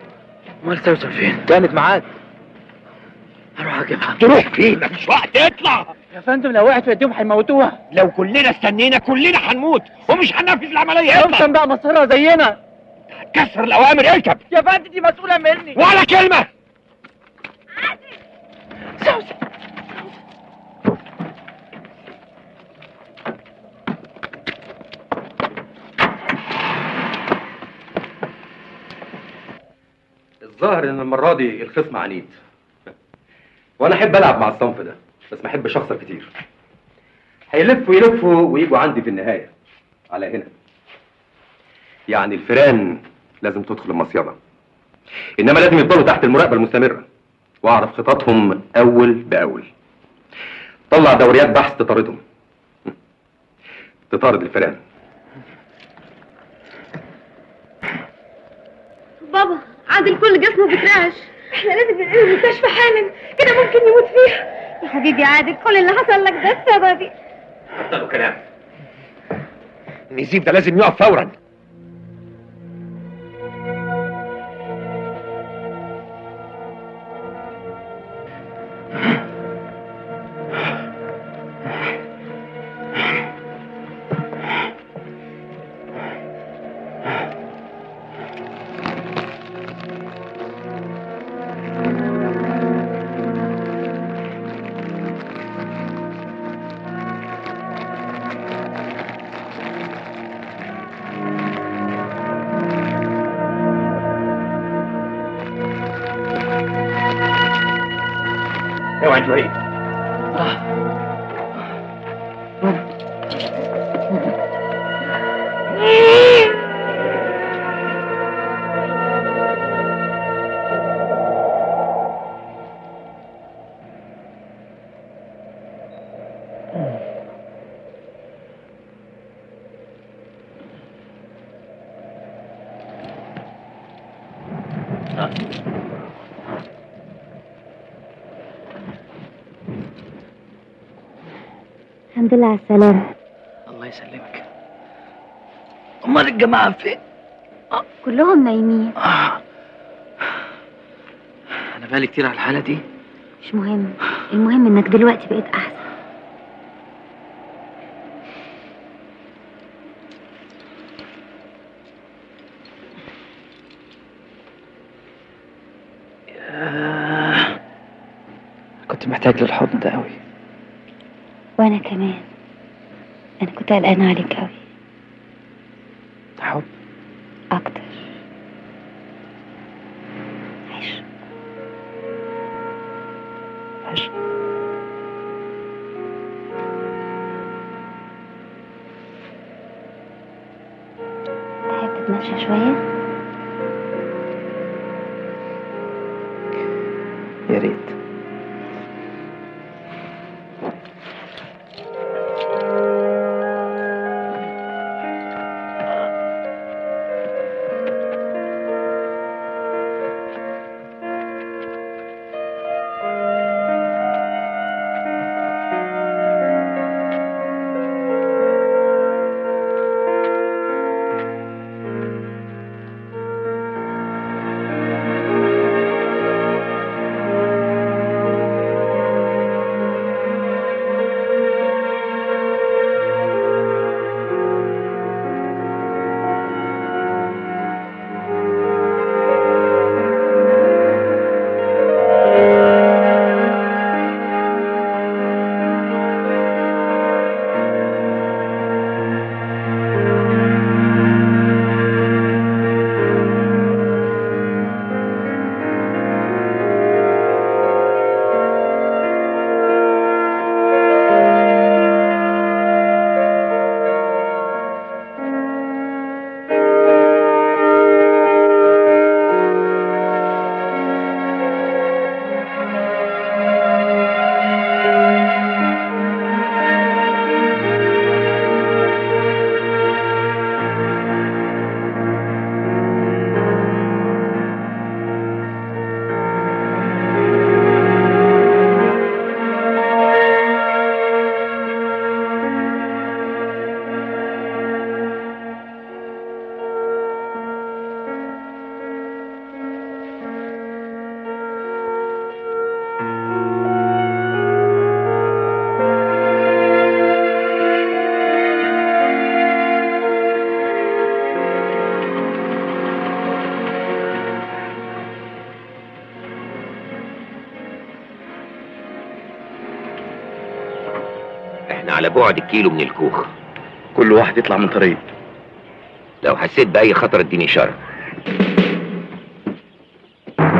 امال سوسن فين؟ كانت معاك هروح اجيبها تروح فين مفيش وقت اطلع يا فندم لو وقعت في ايديهم هيموتوها لو كلنا استنينا كلنا هنموت ومش هننفذ العمليه اطلع سوسن بقى مصيرها زينا كسر الاوامر اركب يا فندم دي مسؤولة مني ولا كلمه الظاهر ان المره دي الخصم عنيد وانا احب العب مع الصنف ده بس ما احبش اخسر كتير هيلفوا يلفوا ويجوا عندي في النهايه على هنا يعني الفيران لازم تدخل المصيده انما لازم يفضلوا تحت المراقبه المستمره واعرف خططهم اول باول طلع دوريات بحث تطاردهم تطارد الفيران بابا عادل كل جسمه بيترعش احنا لازم ننقله المستشفى حالا كده ممكن يموت فيها يا حبيبي يا عادل كل اللي حصل لك ده بسببي بطلوا كلام النزيف ده لازم يقف فورا اوعى انتوا ايه الحمد لله على السلامة الله يسلمك امال الجماعه فين كلهم نايمين آه. انا بقالي كتير على الحاله دي مش مهم المهم انك دلوقتي بقيت احسن آه. كنت محتاج للحضن ده قوي وانا كمان انا كنت قلقانة عليك قوي حب اكتر عشق عشق تحب تتمشى شوية يا ريت احنا على بعد كيلو من الكوخ كل واحد يطلع من طريق لو حسيت بأي خطر اديني إشارة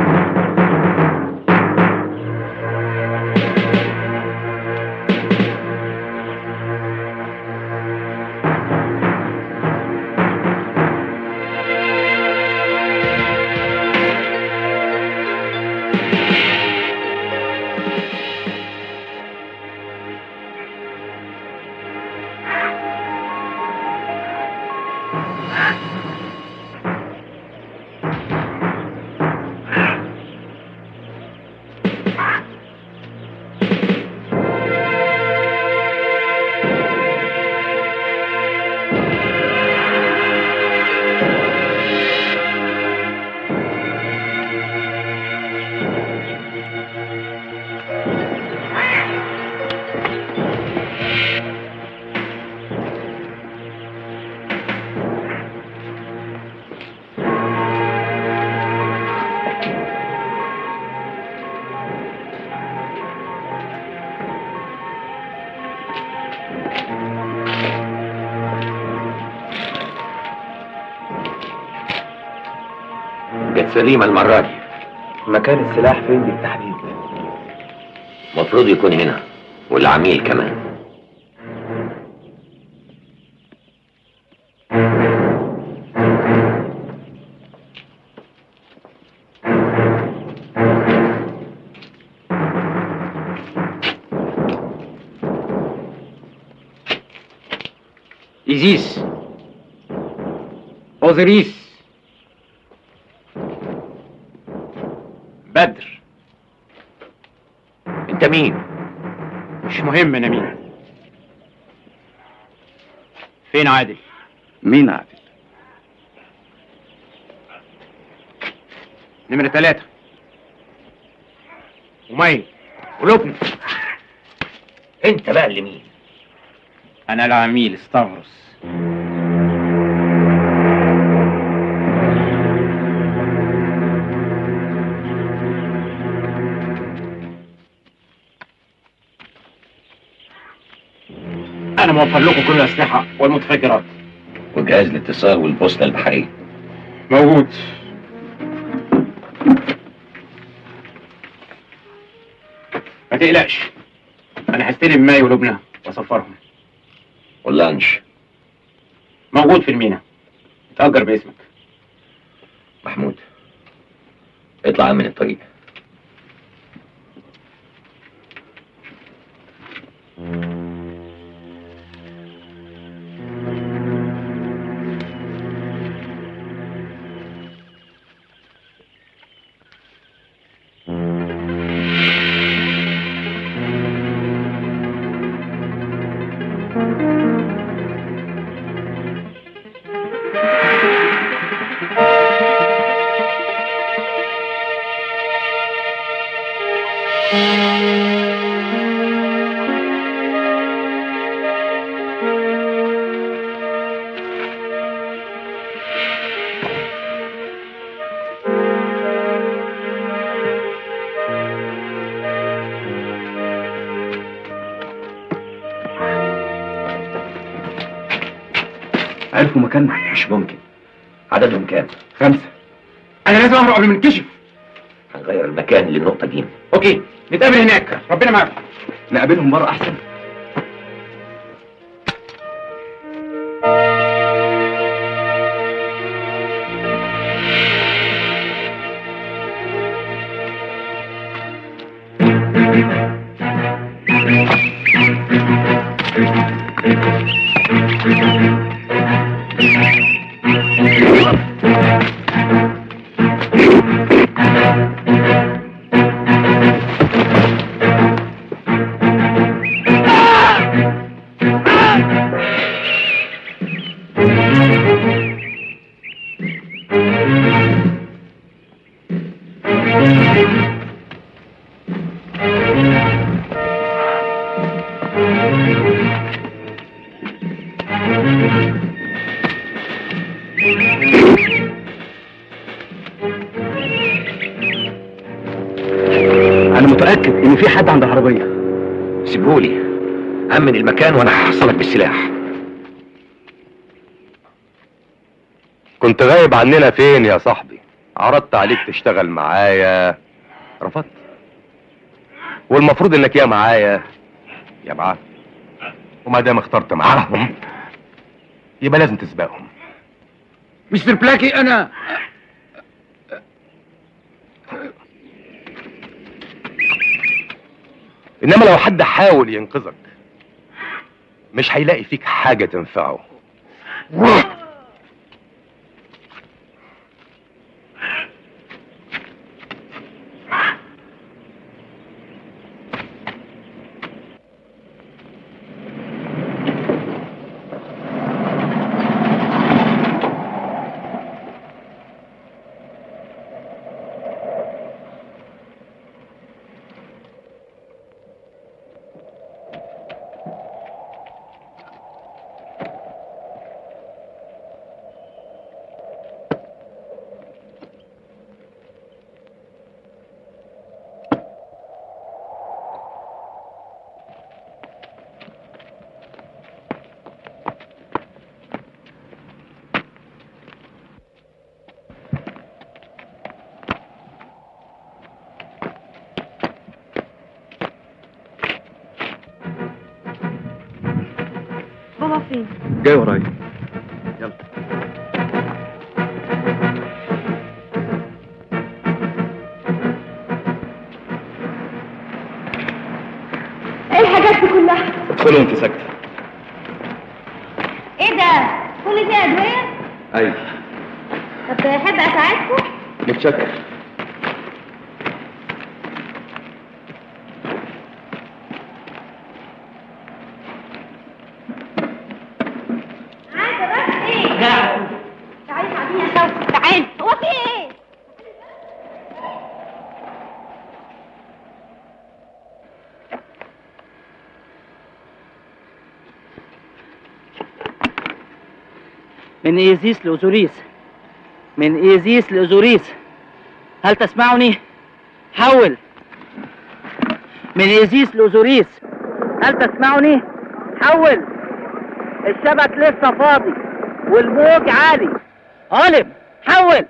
جت سليمة المرة دي مكان السلاح فين بالتحديد المفروض يكون هنا والعميل كمان إيزيس أوزريس بدر انت مين؟ مش مهم أنا مين فين عادل مين عادل نمرة ثلاثة ومي ولبنى انت بقى اللي مين؟ أنا العميل استغرس أنا موفر لكم كل الأسلحة والمتفجرات وجهاز الاتصال والبوصلة البحرية موجود ما تقلقش أنا هستلم ماي ولبنى وأصفرهم واللانش موجود في المينا اتأجر باسمك محمود اطلع من الطريق عرفوا مكاننا مش ممكن عددهم كام؟ خمسة أنا لازم أهرب قبل ما ننكشف هنغير المكان للنقطة دي أوكي نتقابل هناك ربنا معاكم نقابلهم بره احسن انا متاكد ان في حد عند العربيه سيبهولي أمن المكان وأنا هحصلك بالسلاح كنت غايب عننا فين يا صاحبي عرضت عليك تشتغل معايا رفضت والمفروض انك يا معايا يا معاهم وما دام اخترت معاهم يبقى لازم تسبقهم مستر بلاكي أنا انما لو حد حاول ينقذك مش هيلاقي فيك حاجة تنفعه فين جاي ورايا ايه الحاجات دي كلها ادخلوا وانت ساكته ايه ده كل دي ادويه ايوه طب تحب اساعدكم متشكر عايزه بس ايه تعالي تعالي يا شوقي تعالي هو في ايه من ايزيس لاوزوريس من ايزيس لاوزوريس هل تسمعني حول من ايزيس لاوزوريس هل تسمعني حول الشبك لسه فاضي والموج عالي غالب حول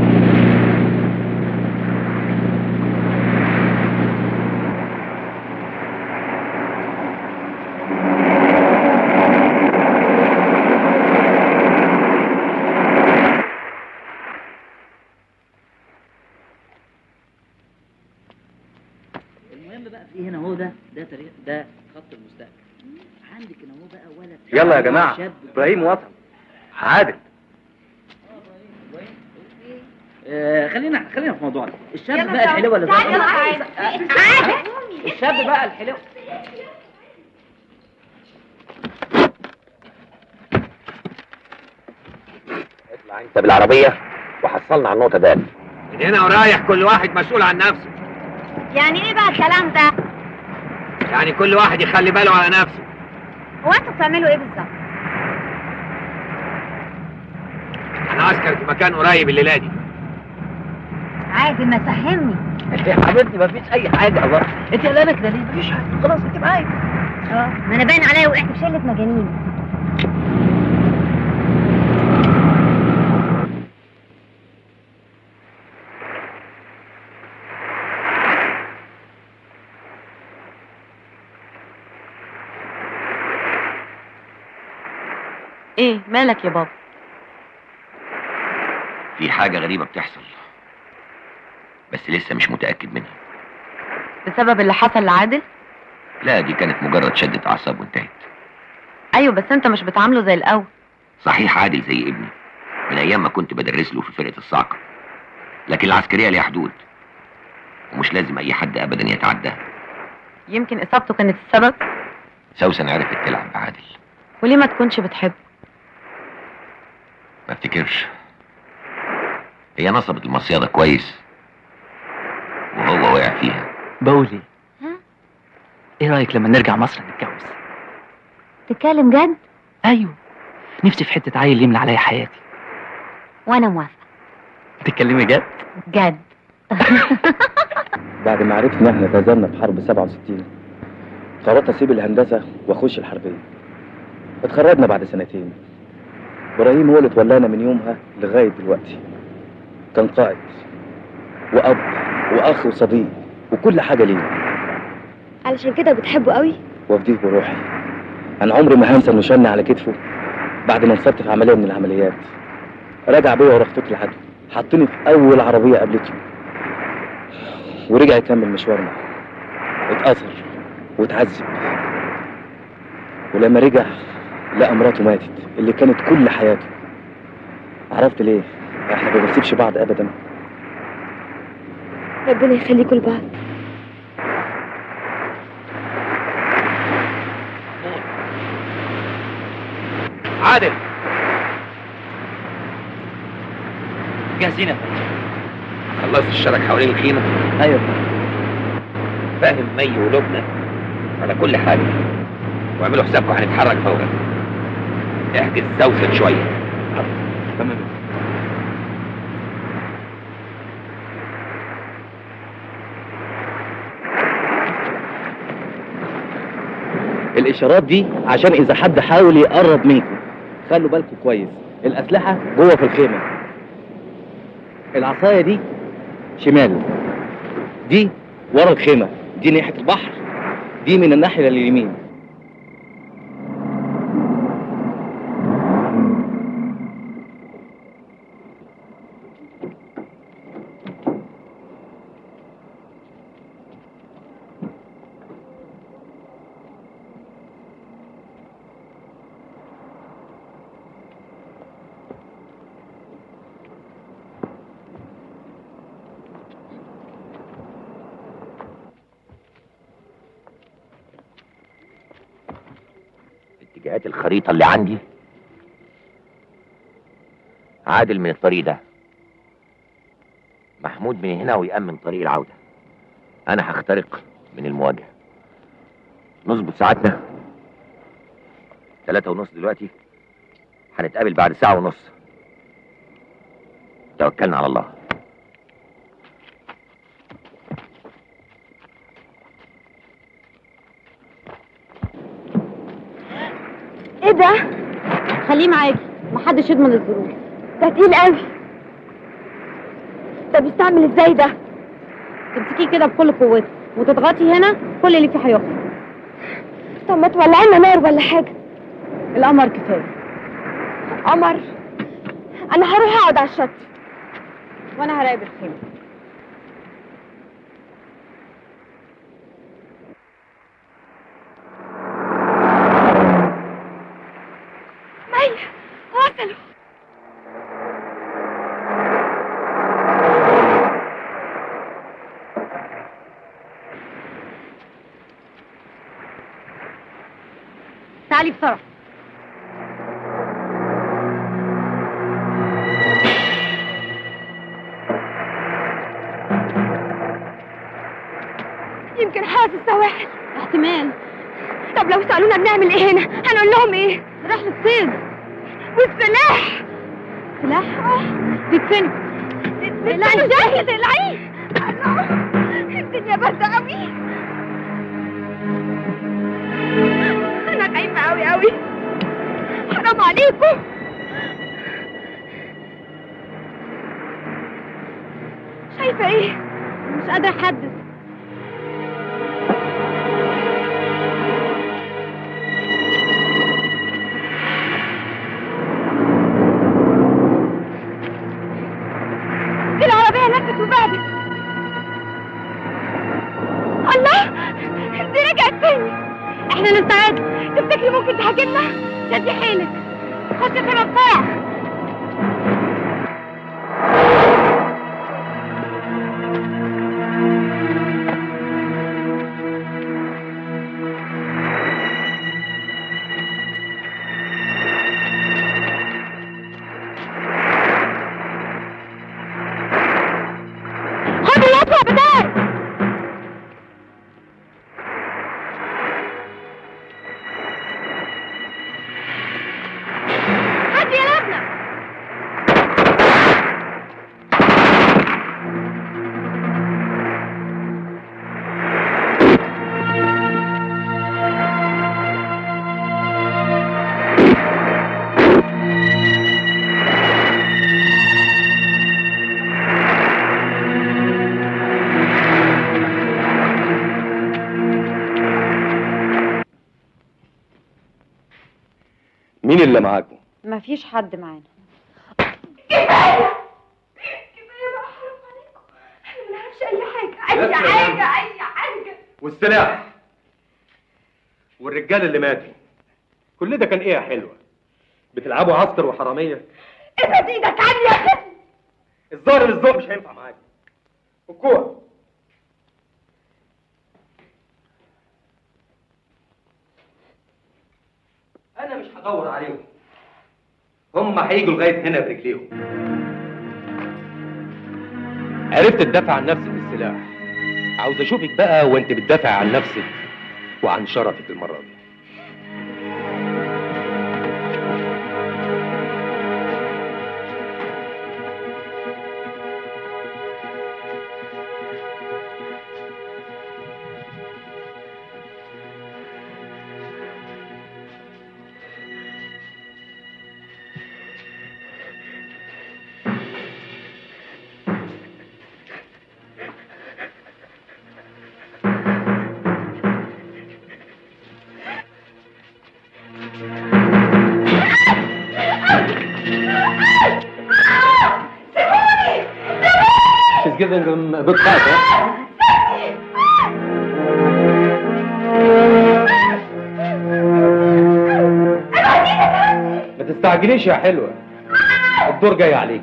المهم بقى في هنا هو ده ده طريق ده خط المستقبل عندك هنا هو بقى ولد يلا يا جماعه شاب ابراهيم وصل عادل آه خلينا خلينا في موضوعنا الشاب بقى الحلوه اللي تعالي يلا ظهر تعالي تعالي الشاب بقى الحلوه اطلع انت بالعربيه وحصلنا على النقطه دال من هنا ورايح كل واحد مسؤول عن نفسه يعني ايه بقى الكلام ده يعني كل واحد يخلي باله على نفسه هو انتوا بتعملوا ايه بالظبط انا عسكر في مكان قريب الليله دي عادي ما تفهمني يا حبيبتي مفيش اي حاجه الله انت قلقانه كده ليه مفيش حاجه خلاص انت معايا اه ما انا باين عليا وقعت في شله مجانين ايه مالك يا بابا في حاجه غريبه بتحصل بس لسه مش متاكد منها بسبب اللي حصل لعادل لا دي كانت مجرد شده اعصاب وانتهت ايوه بس انت مش بتعامله زي الاول صحيح عادل زي ابني من ايام ما كنت بدرس له في فرقه الصاعقه لكن العسكريه ليها حدود ومش لازم اي حد ابدا يتعداها يمكن اصابته كانت السبب سوسن عرفت تلعب بعادل وليه ما تكونش بتحبه ما افتكرش هي نصبت المصيادة كويس وهو وقع فيها بقول ايه ها؟ ايه رايك لما نرجع مصر نتجوز تتكلم جد ايوه نفسي في حته عيل يملى عليا حياتي وانا موافقه تتكلمي جد جد بعد ما عرفت ان احنا تزلنا في حرب 67 قررت اسيب الهندسه واخش الحربيه اتخرجنا بعد سنتين ابراهيم هو اللي تولانا من يومها لغايه دلوقتي كان قائد واب واخ وصديق وكل حاجه لينا علشان كده بتحبه قوي وافديه بروحي انا عمري ما هنسى انه شالني على كتفه بعد ما انصبت في عمليه من العمليات رجع بيا ورا خطوط العدو حطني في اول عربيه قابلته ورجع يكمل مشوارنا اتأثر واتعذب ولما رجع لقى مراته ماتت اللي كانت كل حياته عرفت ليه احنا ما بنسيبش بعض ابدا ربنا يخليكم لبعض عادل جاهزين يا فندم خلصت الشرك حوالين الخيمة ايوه فاهم مي ولبنى على كل حاجة واعملوا حسابكم هنتحرك فورا احجز سوسن شوية تمام الاشارات دي عشان اذا حد حاول يقرب منكم خلوا بالكم كويس الاسلحه جوه في الخيمه العصايه دي شمال دي ورا الخيمه دي ناحيه البحر دي من الناحيه اليمين انت الخريطة اللي عندي عادل من الطريق ده محمود من هنا ويأمن طريق العودة أنا هخترق من المواجهة نظبط ساعتنا ثلاثة ونص دلوقتي هنتقابل بعد ساعة ونص توكلنا على الله ايه ده؟ خليه معاكي محدش يضمن الظروف ده تقيل قوي طب يستعمل ازاي ده؟ تمسكيه كده بكل قوتك وتضغطي هنا كل اللي فيه هيخرج طب ما تولعي لنا نار ولا حاجه القمر كفايه قمر انا هروح اقعد على الشط وانا هراقب الخيمه مي وصلوا تعالي بسرعه يمكن حاسس السواحل احتمال طب لو سالونا بنعمل ايه هنا هنقول لهم ايه رحله صيد والسلاح سلاح تدفني لا ازاي تقلعيه الدنيا برد قوي انا خايفه قوي قوي حرام عليكم شايفه ايه مش قادره احدد دي العربيه لفت وبعدت الله دي رجعت تاني احنا نستعد تفتكري ممكن تهاجمنا شدي حيلك خشي خيمه بسرعه خد الأطلع بدال هات يا لبنى مين اللي معاكم مفيش حد معانا كفايه كفايه بقى حرام عليكم احنا ما نعرفش اي حاجه اي بس يا حاجه اي حاجه والسلاح والرجال اللي ماتوا كل ده كان ايه يا حلوه بتلعبوا عسكر وحراميه ابعد ايدك عني يا خف الظاهر ان الذوق مش هينفع معاك فكوها انا مش هدور عليهم هم هيجوا لغايه هنا برجليهم عرفت تدافع عن نفسك بالسلاح عاوز اشوفك بقى وانت بتدافع عن نفسك وعن شرفك المره دي She's giving them a good fight, huh? ما تستعجليش يا حلوة الدور جاي عليك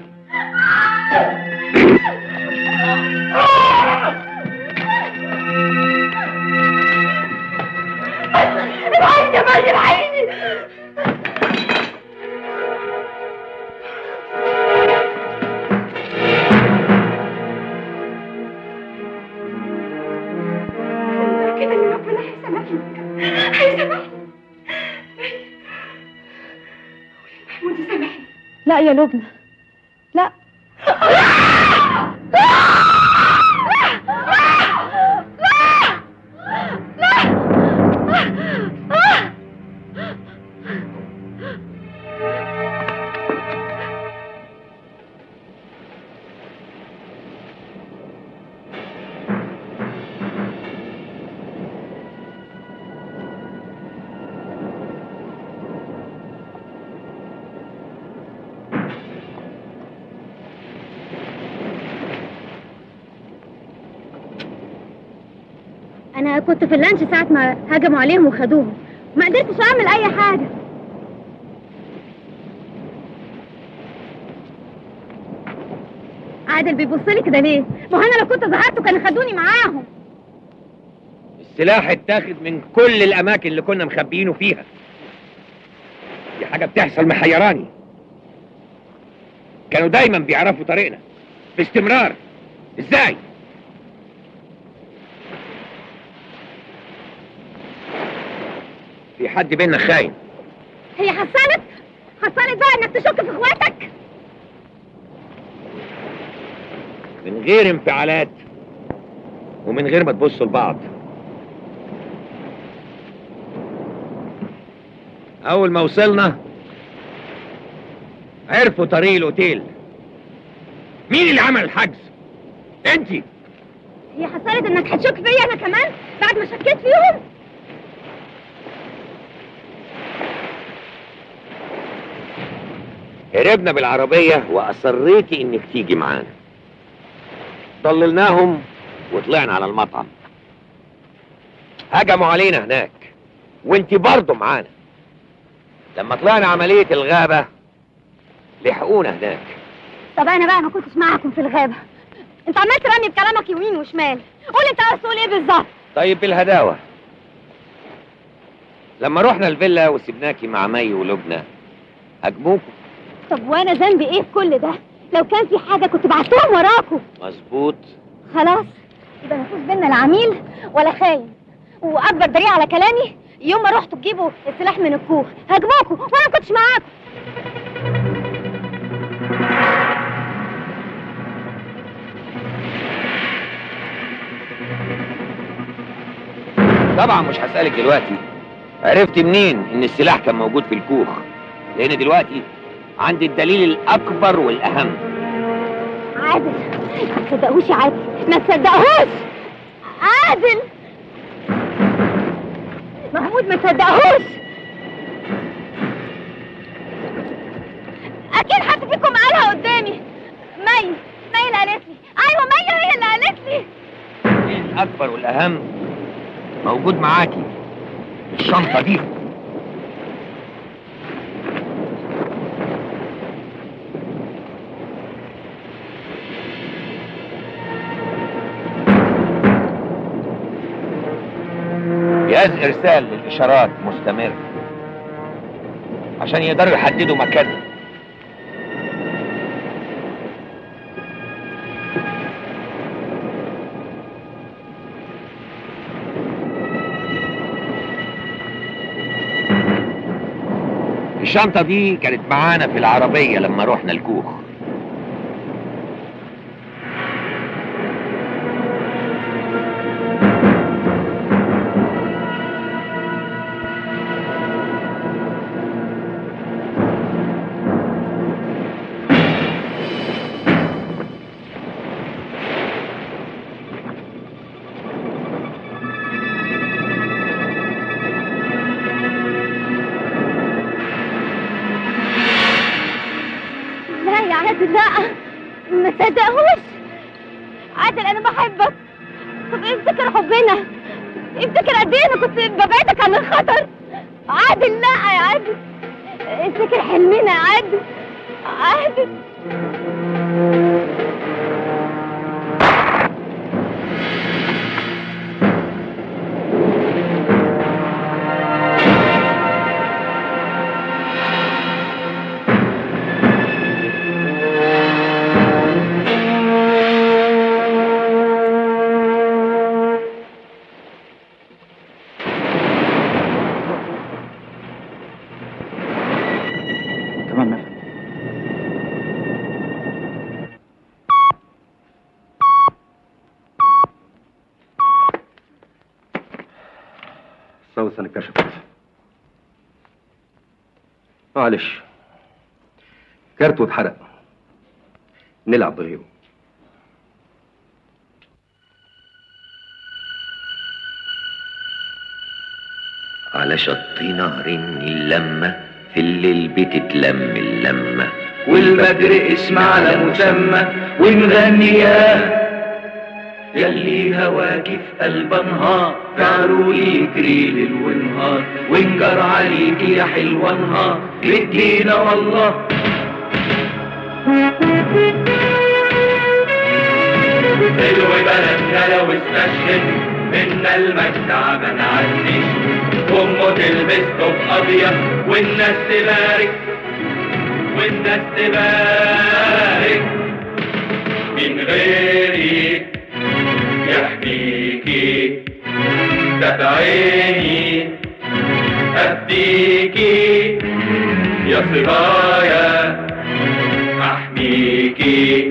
الحقيني يا مي الحقيني لا يا لبنى لا انا كنت في اللانش ساعة ما هجموا عليهم وخدوهم ما قدرتش اعمل اي حاجة عادل بيبص لي كده ليه؟ ما هو انا لو كنت ظهرت كانوا خدوني معاهم السلاح اتاخد من كل الاماكن اللي كنا مخبيينه فيها دي حاجه بتحصل محيراني كانوا دايما بيعرفوا طريقنا باستمرار ازاي في حد بينا خاين هي حصلت حصلت بقى انك تشك في اخواتك من غير انفعالات ومن غير ما تبصوا لبعض اول ما وصلنا عرفوا طريق الاوتيل مين اللي عمل الحجز انتي هي حصلت انك هتشك فيا انا كمان بعد ما شكيت فيهم هربنا بالعربية وأصريتي إنك تيجي معانا ضللناهم وطلعنا على المطعم هجموا علينا هناك وانت برضه معانا لما طلعنا عملية الغابة لحقونا هناك طب انا بقى ما كنتش معاكم في الغابة انت عمال ترمي بكلامك يمين وشمال قول انت عاوز تقول ايه بالظبط طيب بالهداوة لما رحنا الفيلا وسبناكي مع مي ولبنى هجموكوا طب وانا ذنبي ايه في كل ده لو كان في حاجة كنت بعتهم وراكم مظبوط خلاص يبقى مفيش بينا لا عميل ولا خاين واكبر دليل على كلامي يوم ما رحتوا تجيبوا السلاح من الكوخ هجموكوا وانا ما كنتش معاكم طبعا مش هسألك دلوقتي عرفت منين ان السلاح كان موجود في الكوخ لان دلوقتي عندي الدليل الاكبر والاهم عادل ما تصدقوش يا عادل ما تصدقهوش عادل محمود ما تصدقهوش اكيد حد فيكم قالها قدامي مي مي اللي قالت لي ايوه مي هي اللي قالت لي الدليل الاكبر والاهم موجود معاكي الشنطه دي جهاز ارسال للاشارات مستمر عشان يقدروا يحددوا مكانها الشنطة دي كانت معانا في العربية لما رحنا الكوخ لا يا عادل لا ما تصدقهوش عادل انا بحبك طب افتكر حبنا افتكر قد ايه انا كنت ببعدك عن الخطر عادل لا يا عادل افتكر حلمنا يا عادل عادل تمام يا فندم السوسن اتكشفت معلش كارت واتحرق نلعب بغيره على شط نهر اللمة في الليل بتتلم اللمة والبدر اسم على مسمى ونغنياه يلي هواك في قلب نهار جعله يجري ليل ونهار وانجر عليك يا حلوة نهار بدينا والله حلو بلدنا لو استشهد منا المجد عمل عني امه تلبس طب ابيض والناس تبارك والناس تبارك من غيري يحميكي تدعيني أفديكي يا صبايا أحميكي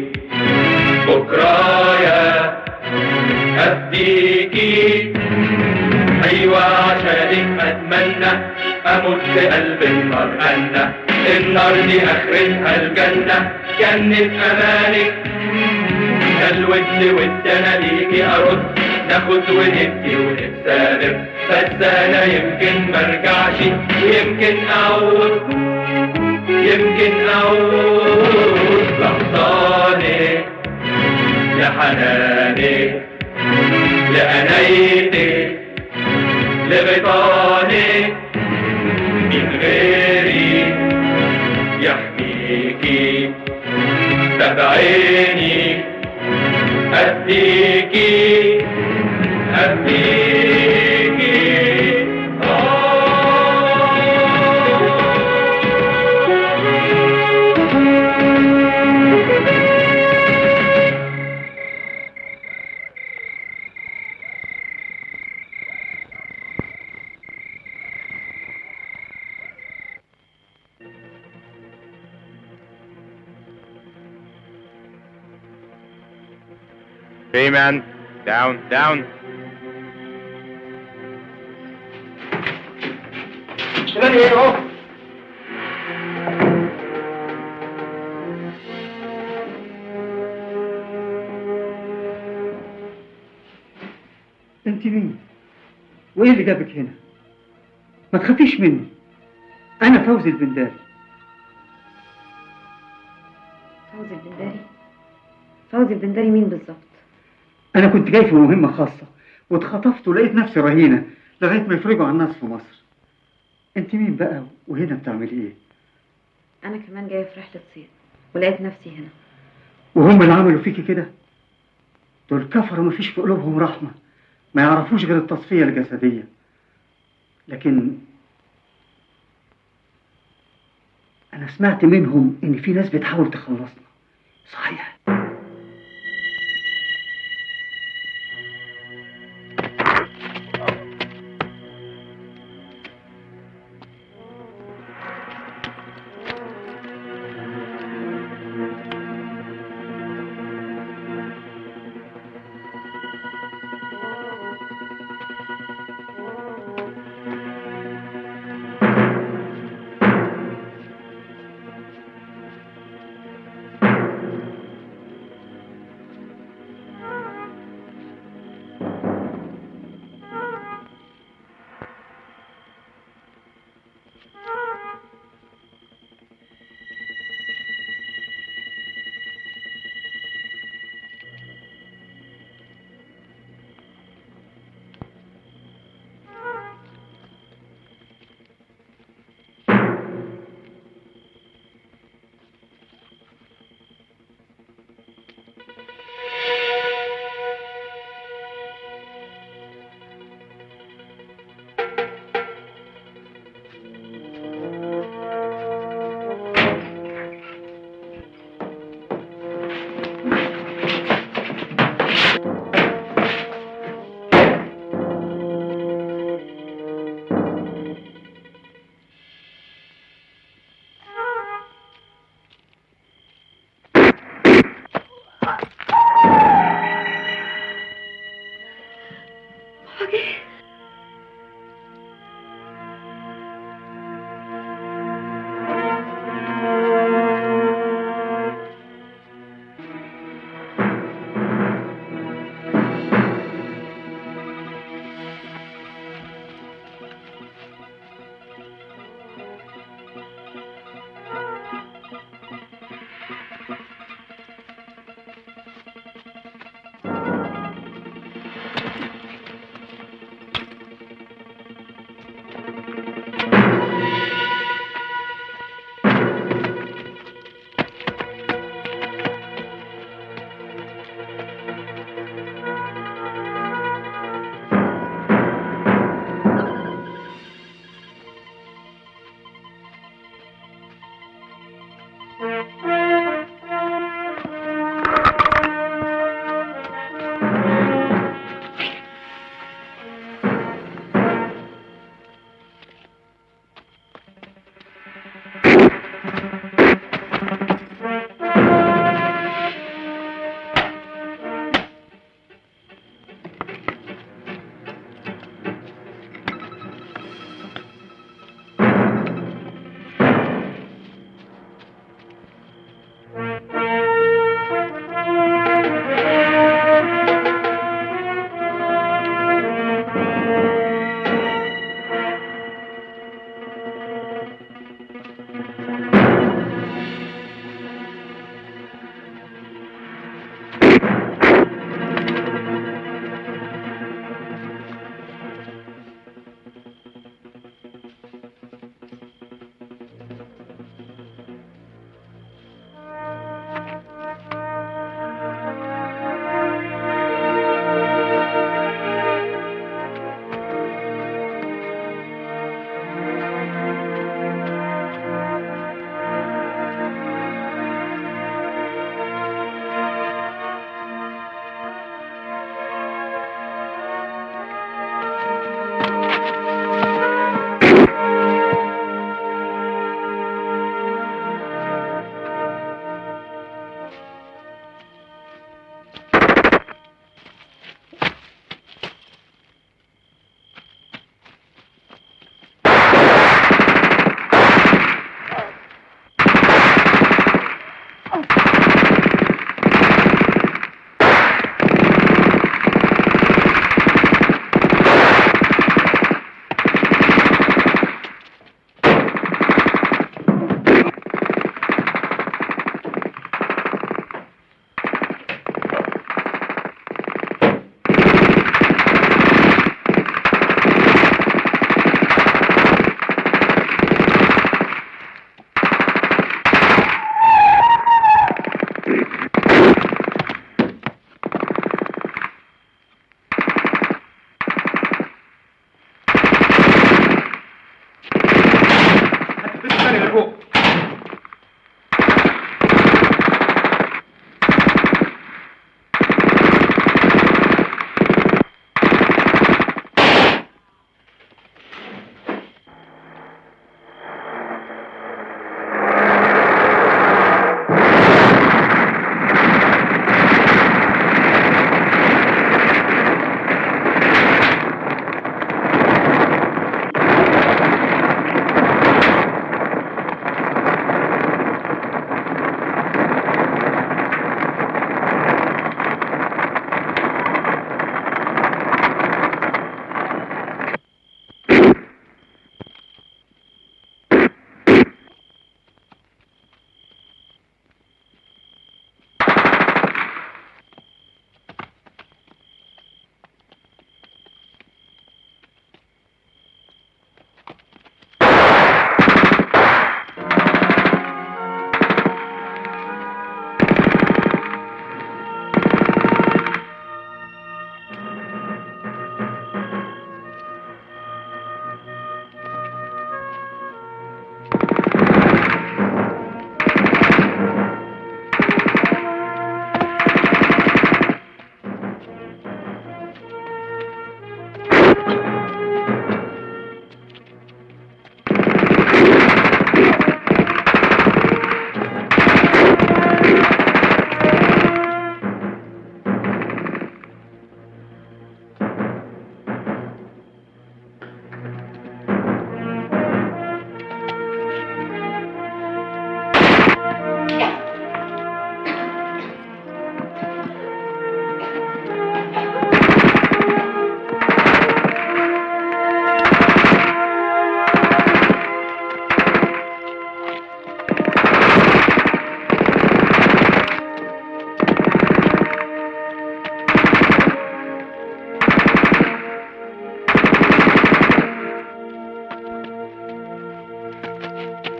بكرايا أفديكي أيوة عشانك أتمنى أموت في قلب النار أنا النار دي آخرتها الجنة جنة أمانك الود ود أنا ليكي أرد ناخد وندي ونتسابق بس أنا يمكن مرجعش يمكن أعود يمكن أعود لحظاني لحناني لأنايتي لغيطاني من غيري يحميكي تدعيني أديكي أديكي Hey man, down, down. انت مين؟ وايه اللي جابك هنا؟ ما تخافيش مني انا فوزي البنداري فوزي البنداري فوزي البنداري مين بالظبط انا كنت جاي في مهمه خاصه واتخطفت ولقيت نفسي رهينه لغايه ما يفرجوا عن الناس في مصر انت مين بقى وهنا بتعملي ايه انا كمان جايه في رحله صيد ولقيت نفسي هنا وهم اللي عملوا فيكي كده دول كفروا مفيش في قلوبهم رحمه ما يعرفوش غير التصفيه الجسديه لكن انا سمعت منهم ان في ناس بتحاول تخلصنا صحيح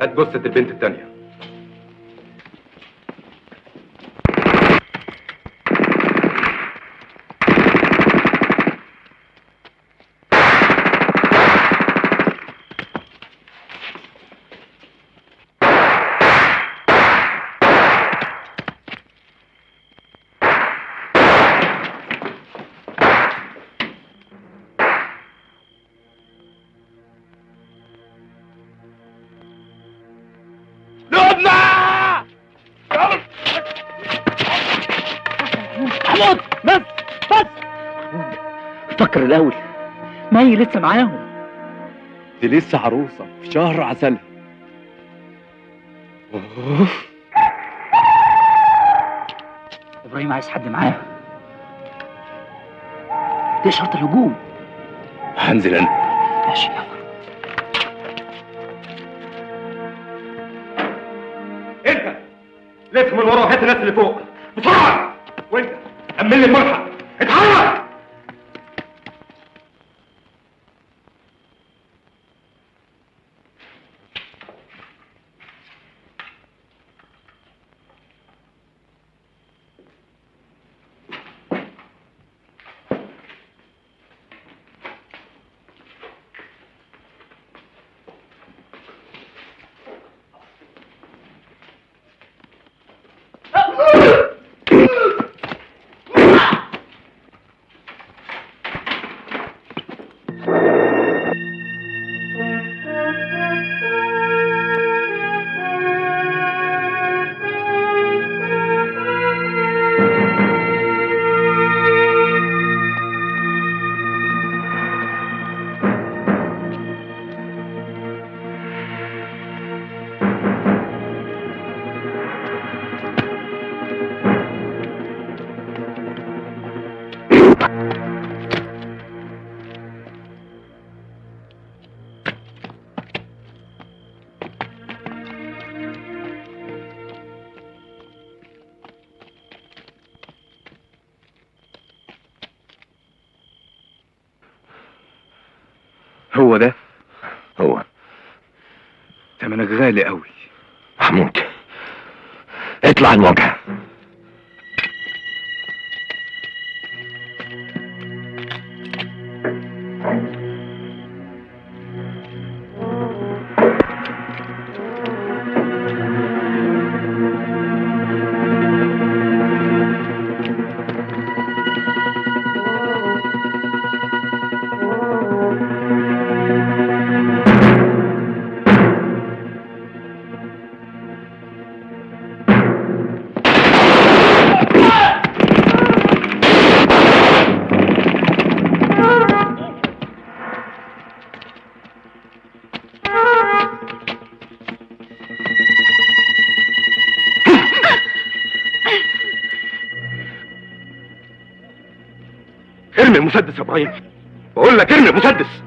هات جثة البنت التانية محمود بس بس فكر الاول مي لسه معاهم دي لسه عروسة في شهر عسلها ابراهيم عايز حد معاه دي شرط الهجوم هنزل انا ماشي يلا انت لف من ورا وهات الناس اللي فوق بسرعة وانت أمن لي الملحق اتحرك هو ده هو تمنك غالي قوي محمود اطلع المواجهة ارمي المسدس يا ابراهيم بقول لك ارمي المسدس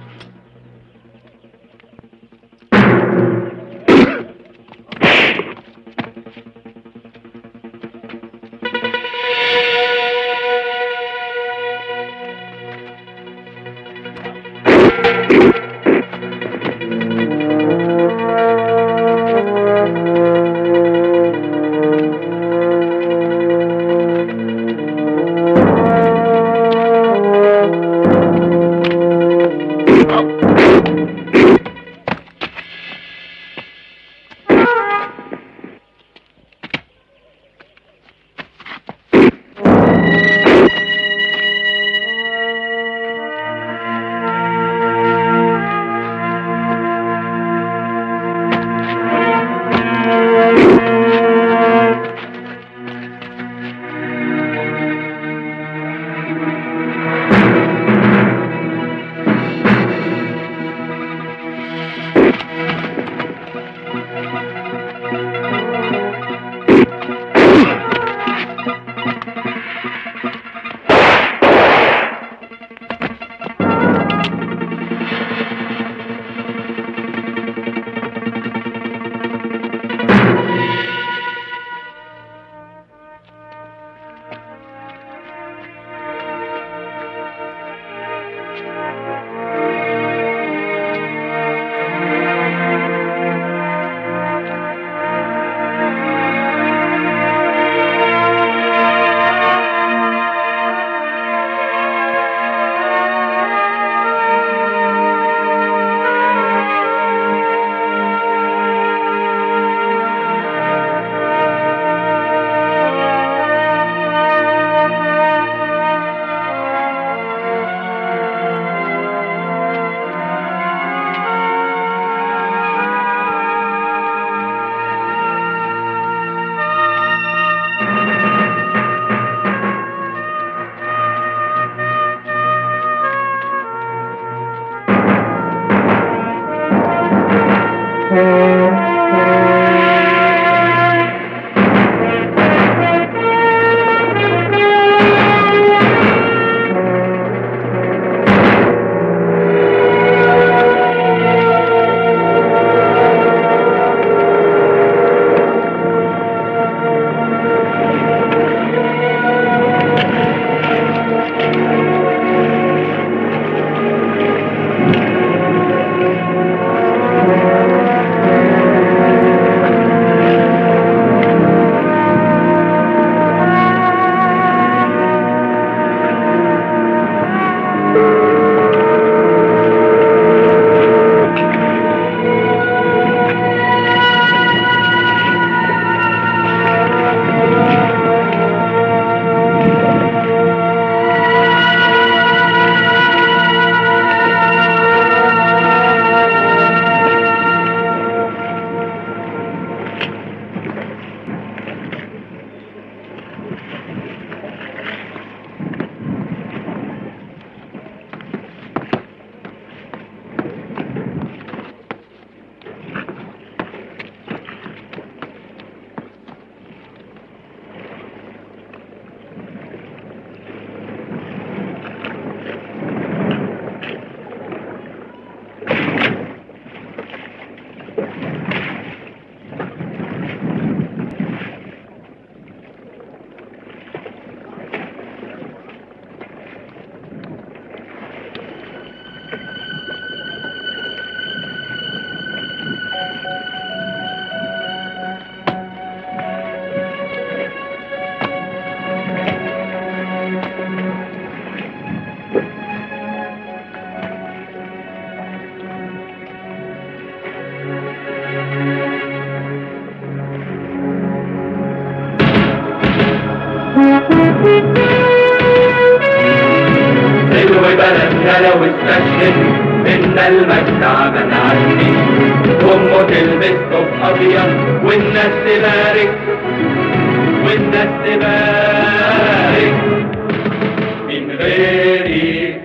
لو استشهد منا المجد عمل عني امه تلبس طب ابيض والناس تبارك والناس تبارك من غيري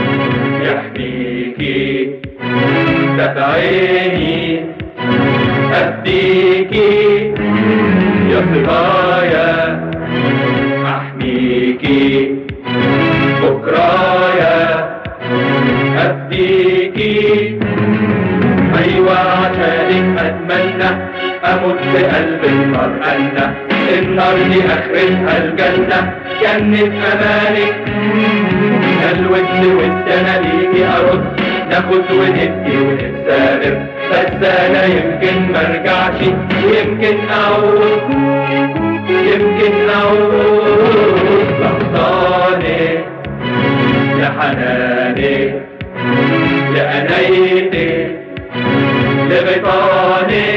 يحميكي تبعيني أديكي يا صبايا أحميكي بكرايا أديكي أيوة عشانك أتمنى أموت بقلب النار أنا النار دي آخرتها الجنة جنة أمانك الود ود أنا ليكي أرد ناخد وندي ونتسابق بس أنا يمكن مرجعش يمكن أعود يمكن أعود لحظاني يا حناني يا أنايتي لغطاني